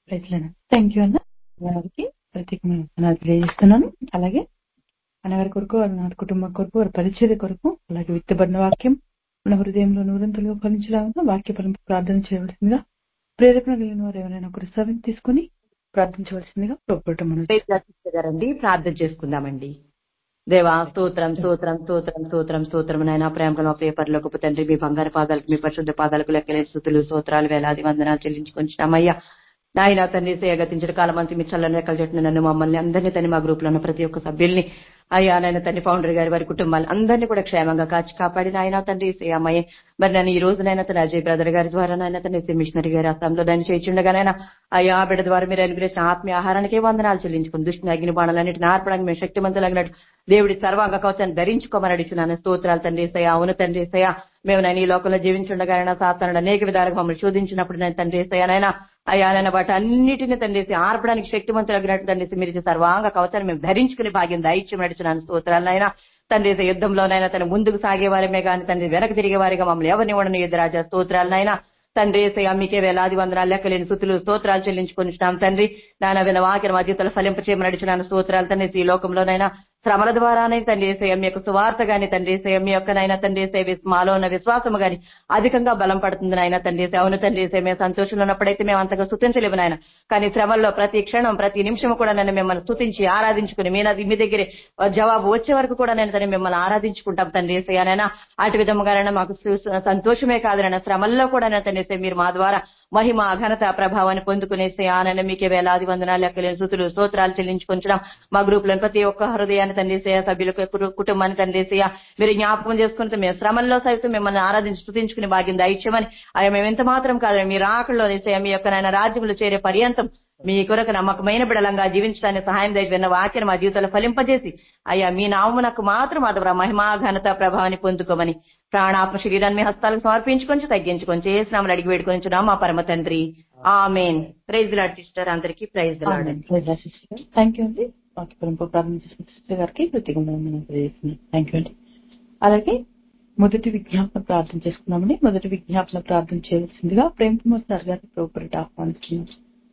థ్యాంక్ యూ అన్న వారికి ప్రత్యేకమైన వందనాలు తెలియజేస్తున్నాను అలాగే అన్నగారి కొరకు వారి నా కుటుంబం కొరకు వారి పరిచర్య కొరకు అలాగే విత్తబడిన వాక్యం మన హృదయంలో నూరంతులుగా ఫలించలాగా వాక్య పరంపర ప్రార్థన చేయవలసిందిగా ప్రేరేపణ కలిగిన వారు ఎవరైనా ఒకరు సెవెన్ తీసుకుని ప్రార్థించవలసిందిగా కోరుకోవటం మనం గారండి ప్రార్థన చేసుకుందామండి దేవా స్తోత్రం స్తోత్రం స్తోత్రం స్తోత్రం స్తోత్రం నాయన ప్రేమలో పేపర్లో గొప్ప తండ్రి మీ బంగారు పాదాలకు మీ పరిశుద్ధ పాదాలకు లెక్కలేని స్థుతులు స్తోత్రాలు వేలాది వందనాలు చెల్లించుకొంచున్నామయ్యా నాయన తండ్రి సేగతించిన కాలం అంతా మీ చల్లని రెక్కల చెట్టున నన్ను మమ్మల్ని అందరినీ తని మా గ్రూప్ లో ఉన్న ప్రతి ఒక్క సభ్యుల్ని అయ్యా నాయన తండ్రి ఫౌండర్ గారి వారి కుటుంబాలు అందరినీ కూడా క్షేమంగా కాచి కాపాడి నాయన తండ్రి అమ్మాయి మరి నన్ను ఈ రోజు నాయన తన అజయ్ బ్రదర్ గారి ద్వారా నాయన తండ్రి మిషనరీ గారి అస్సాంలో దాన్ని చేయించుండగానైనా అయ్యా ఆ బిడ్డ ద్వారా మీరు అనుగ్రహించిన ఆత్మీయ ఆహారానికే వందనాలు చెల్లించుకుని దుష్టిని అగ్ని బాణాలన్నింటిని ఆర్పడానికి మేము శక్తిమంతులగినట్టు దేవుడి సర్వాంగ కవచాన్ని ధరించుకోమని అడిగినాను స్తోత్రాలు తండ్రి ఏసయ్య అవును తండ్రి ఏసయ్య మేము నేను ఈ లోకంలో జీవించుండగానైనా సాతానుడు అనేక విధాలుగా మమ్మల్ని శోధించినప్పుడు నేను తండ్రి ఏసయ్యనైనా అయ్యా నేను వాటి అన్నిటిని తండ్రి ఆర్పడానికి శక్తిమంతులగినట్టు తండ్రి మీరు సర్వాంగ కవచాన్ని మేము ధరించుకుని భాగ్యం దైత్యం నడిచినాను స్తోత్రాలనైనా తండ్రి యుద్ధంలోనైనా తన ముందుకు సాగే వారిమే కానీ తండ్రి వెనక తిరిగే వారిగా మమ్మల్ని ఎవరిని ఉండని ఎదురాజా స్తోత్రాలనైనా తండ్రి ఏసయ్య మీకే వేలాది వందనాలు లెక్కలేని సుతులు స్తోత్రాలు చెల్లించుకొనిస్తాం తండ్రి నాన్న విన వాక్యం మా జీవితంలో ఫలింప చేయమని నడిచినాను స్తోత్రాలు తండ్రి ఈ లోకంలోనైనా శ్రమల ద్వారానే తండ్రి ఏసయ్య మీ యొక్క సువార్త గాని తండ్రి ఏసయ్య మీ యొక్క నైనా తండ్రి ఏసయ్య మాలో ఉన్న విశ్వాసము గాని అధికంగా బలం పడుతుంది నాయన తండ్రి ఏసయ్య అవును తండ్రి ఏసయ్య మేము సంతోషంలో ఉన్నప్పుడైతే మేము అంతగా స్థుతించలేము నాయన కానీ శ్రమల్లో ప్రతి క్షణం ప్రతి నిమిషం కూడా నన్ను మిమ్మల్ని స్థుతించి ఆరాధించుకుని మీ నది మీ దగ్గరే జవాబు వచ్చే వరకు కూడా నేను తను మిమ్మల్ని ఆరాధించుకుంటాం తండ్రి ఏసయ్యనైనా అటు విధముగానైనా మాకు సు- సంతోషమే కాదనైనా శ్రమల్లో కూడా నేను తండ్రి ఏసయ్య మీరు మా ద్వారా మహిమ ఘనత ప్రభావాన్ని పొందుకునేసే ఆనంద మీకే వేలాది వందనాలు లెక్కలేని సుతులు స్తోత్రాలు చెల్లించుకుంటున్నాం మా గ్రూప్ లో ప్రతి ఒక్క హృదయాన్ని తండ్రిసేయ సభ్యులకు కు- కుటుంబాన్ని తండ్రిసేయ మీరు జ్ఞాపకం చేసుకుంటే మేము శ్రమల్లో సైతం మిమ్మల్ని ఆరాధించి స్తుతించుకుని భాగ్యం దయచేయమని అయ్యా మేము ఎంత మాత్రం కాదు మీరు ఆకలిలో వేసేయ మీ యొక్క నాయన రాజ్యములు చేరే పర్యంతం మీ కొరకు నమ్మకమైన బిడలంగా జీవించడానికి సహాయం దయచి విన్న వాక్యం మా జీవితంలో ఫలింపజేసి అయ్యా మీ నామమునకు మాత్రం అదవరా మహిమా ఘనత ప్రభావాన్ని పొందుకోమని ప్రాణాత్మ శరీరాన్ని మీ హస్తాలకు సమర్పించుకొని తగ్గించుకొని చేసినామని అడిగి వేడుకొని మా పరమ తండ్రి ఆమెన్ ప్రైజ్ లాడ్ సిస్టర్ అందరికి ప్రైజ్ లాడ్ థ్యాంక్ యూ అండి వాక్య పరంపర ప్రార్థన చేసిన సిస్టర్ గారికి ప్రత్యేకంగా వందనాలు తెలియజేస్తున్నాను థ్యాంక్ యూ అండి అలాగే మొదటి విజ్ఞాపన ప్రార్థన చేసుకున్నామని మొదటి విజ్ఞాపన ప్రార్థన చేయవలసిందిగా ప్రేమ్ కుమార్ సార్ గారిని ప్రోపరిటీ ఆహ్వానిస్తున్నాం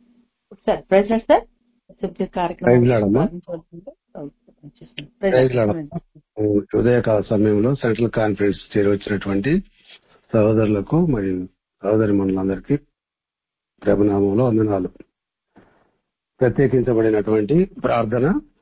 సార్ ప్రెసిడెంట్ సార్ సబ్జెక్ట్ కార్యక్రమం ప్రైజ్ లార్డ్ అమ్మా. ప్రార్థించవలసిందిగా చేస్తున్నాం. Praise lord. ప్రెసిడెంట్ ఉదయకాల సమయంలో సెంట్రల్ కాన్ఫరెన్స్ చేరవచ్చినటువంటి సహోదరులకు మరియు సహోదరి మనులందరికీ ప్రభునామంలో వందనాలు ప్రత్యేకించబడినటువంటి ప్రార్థన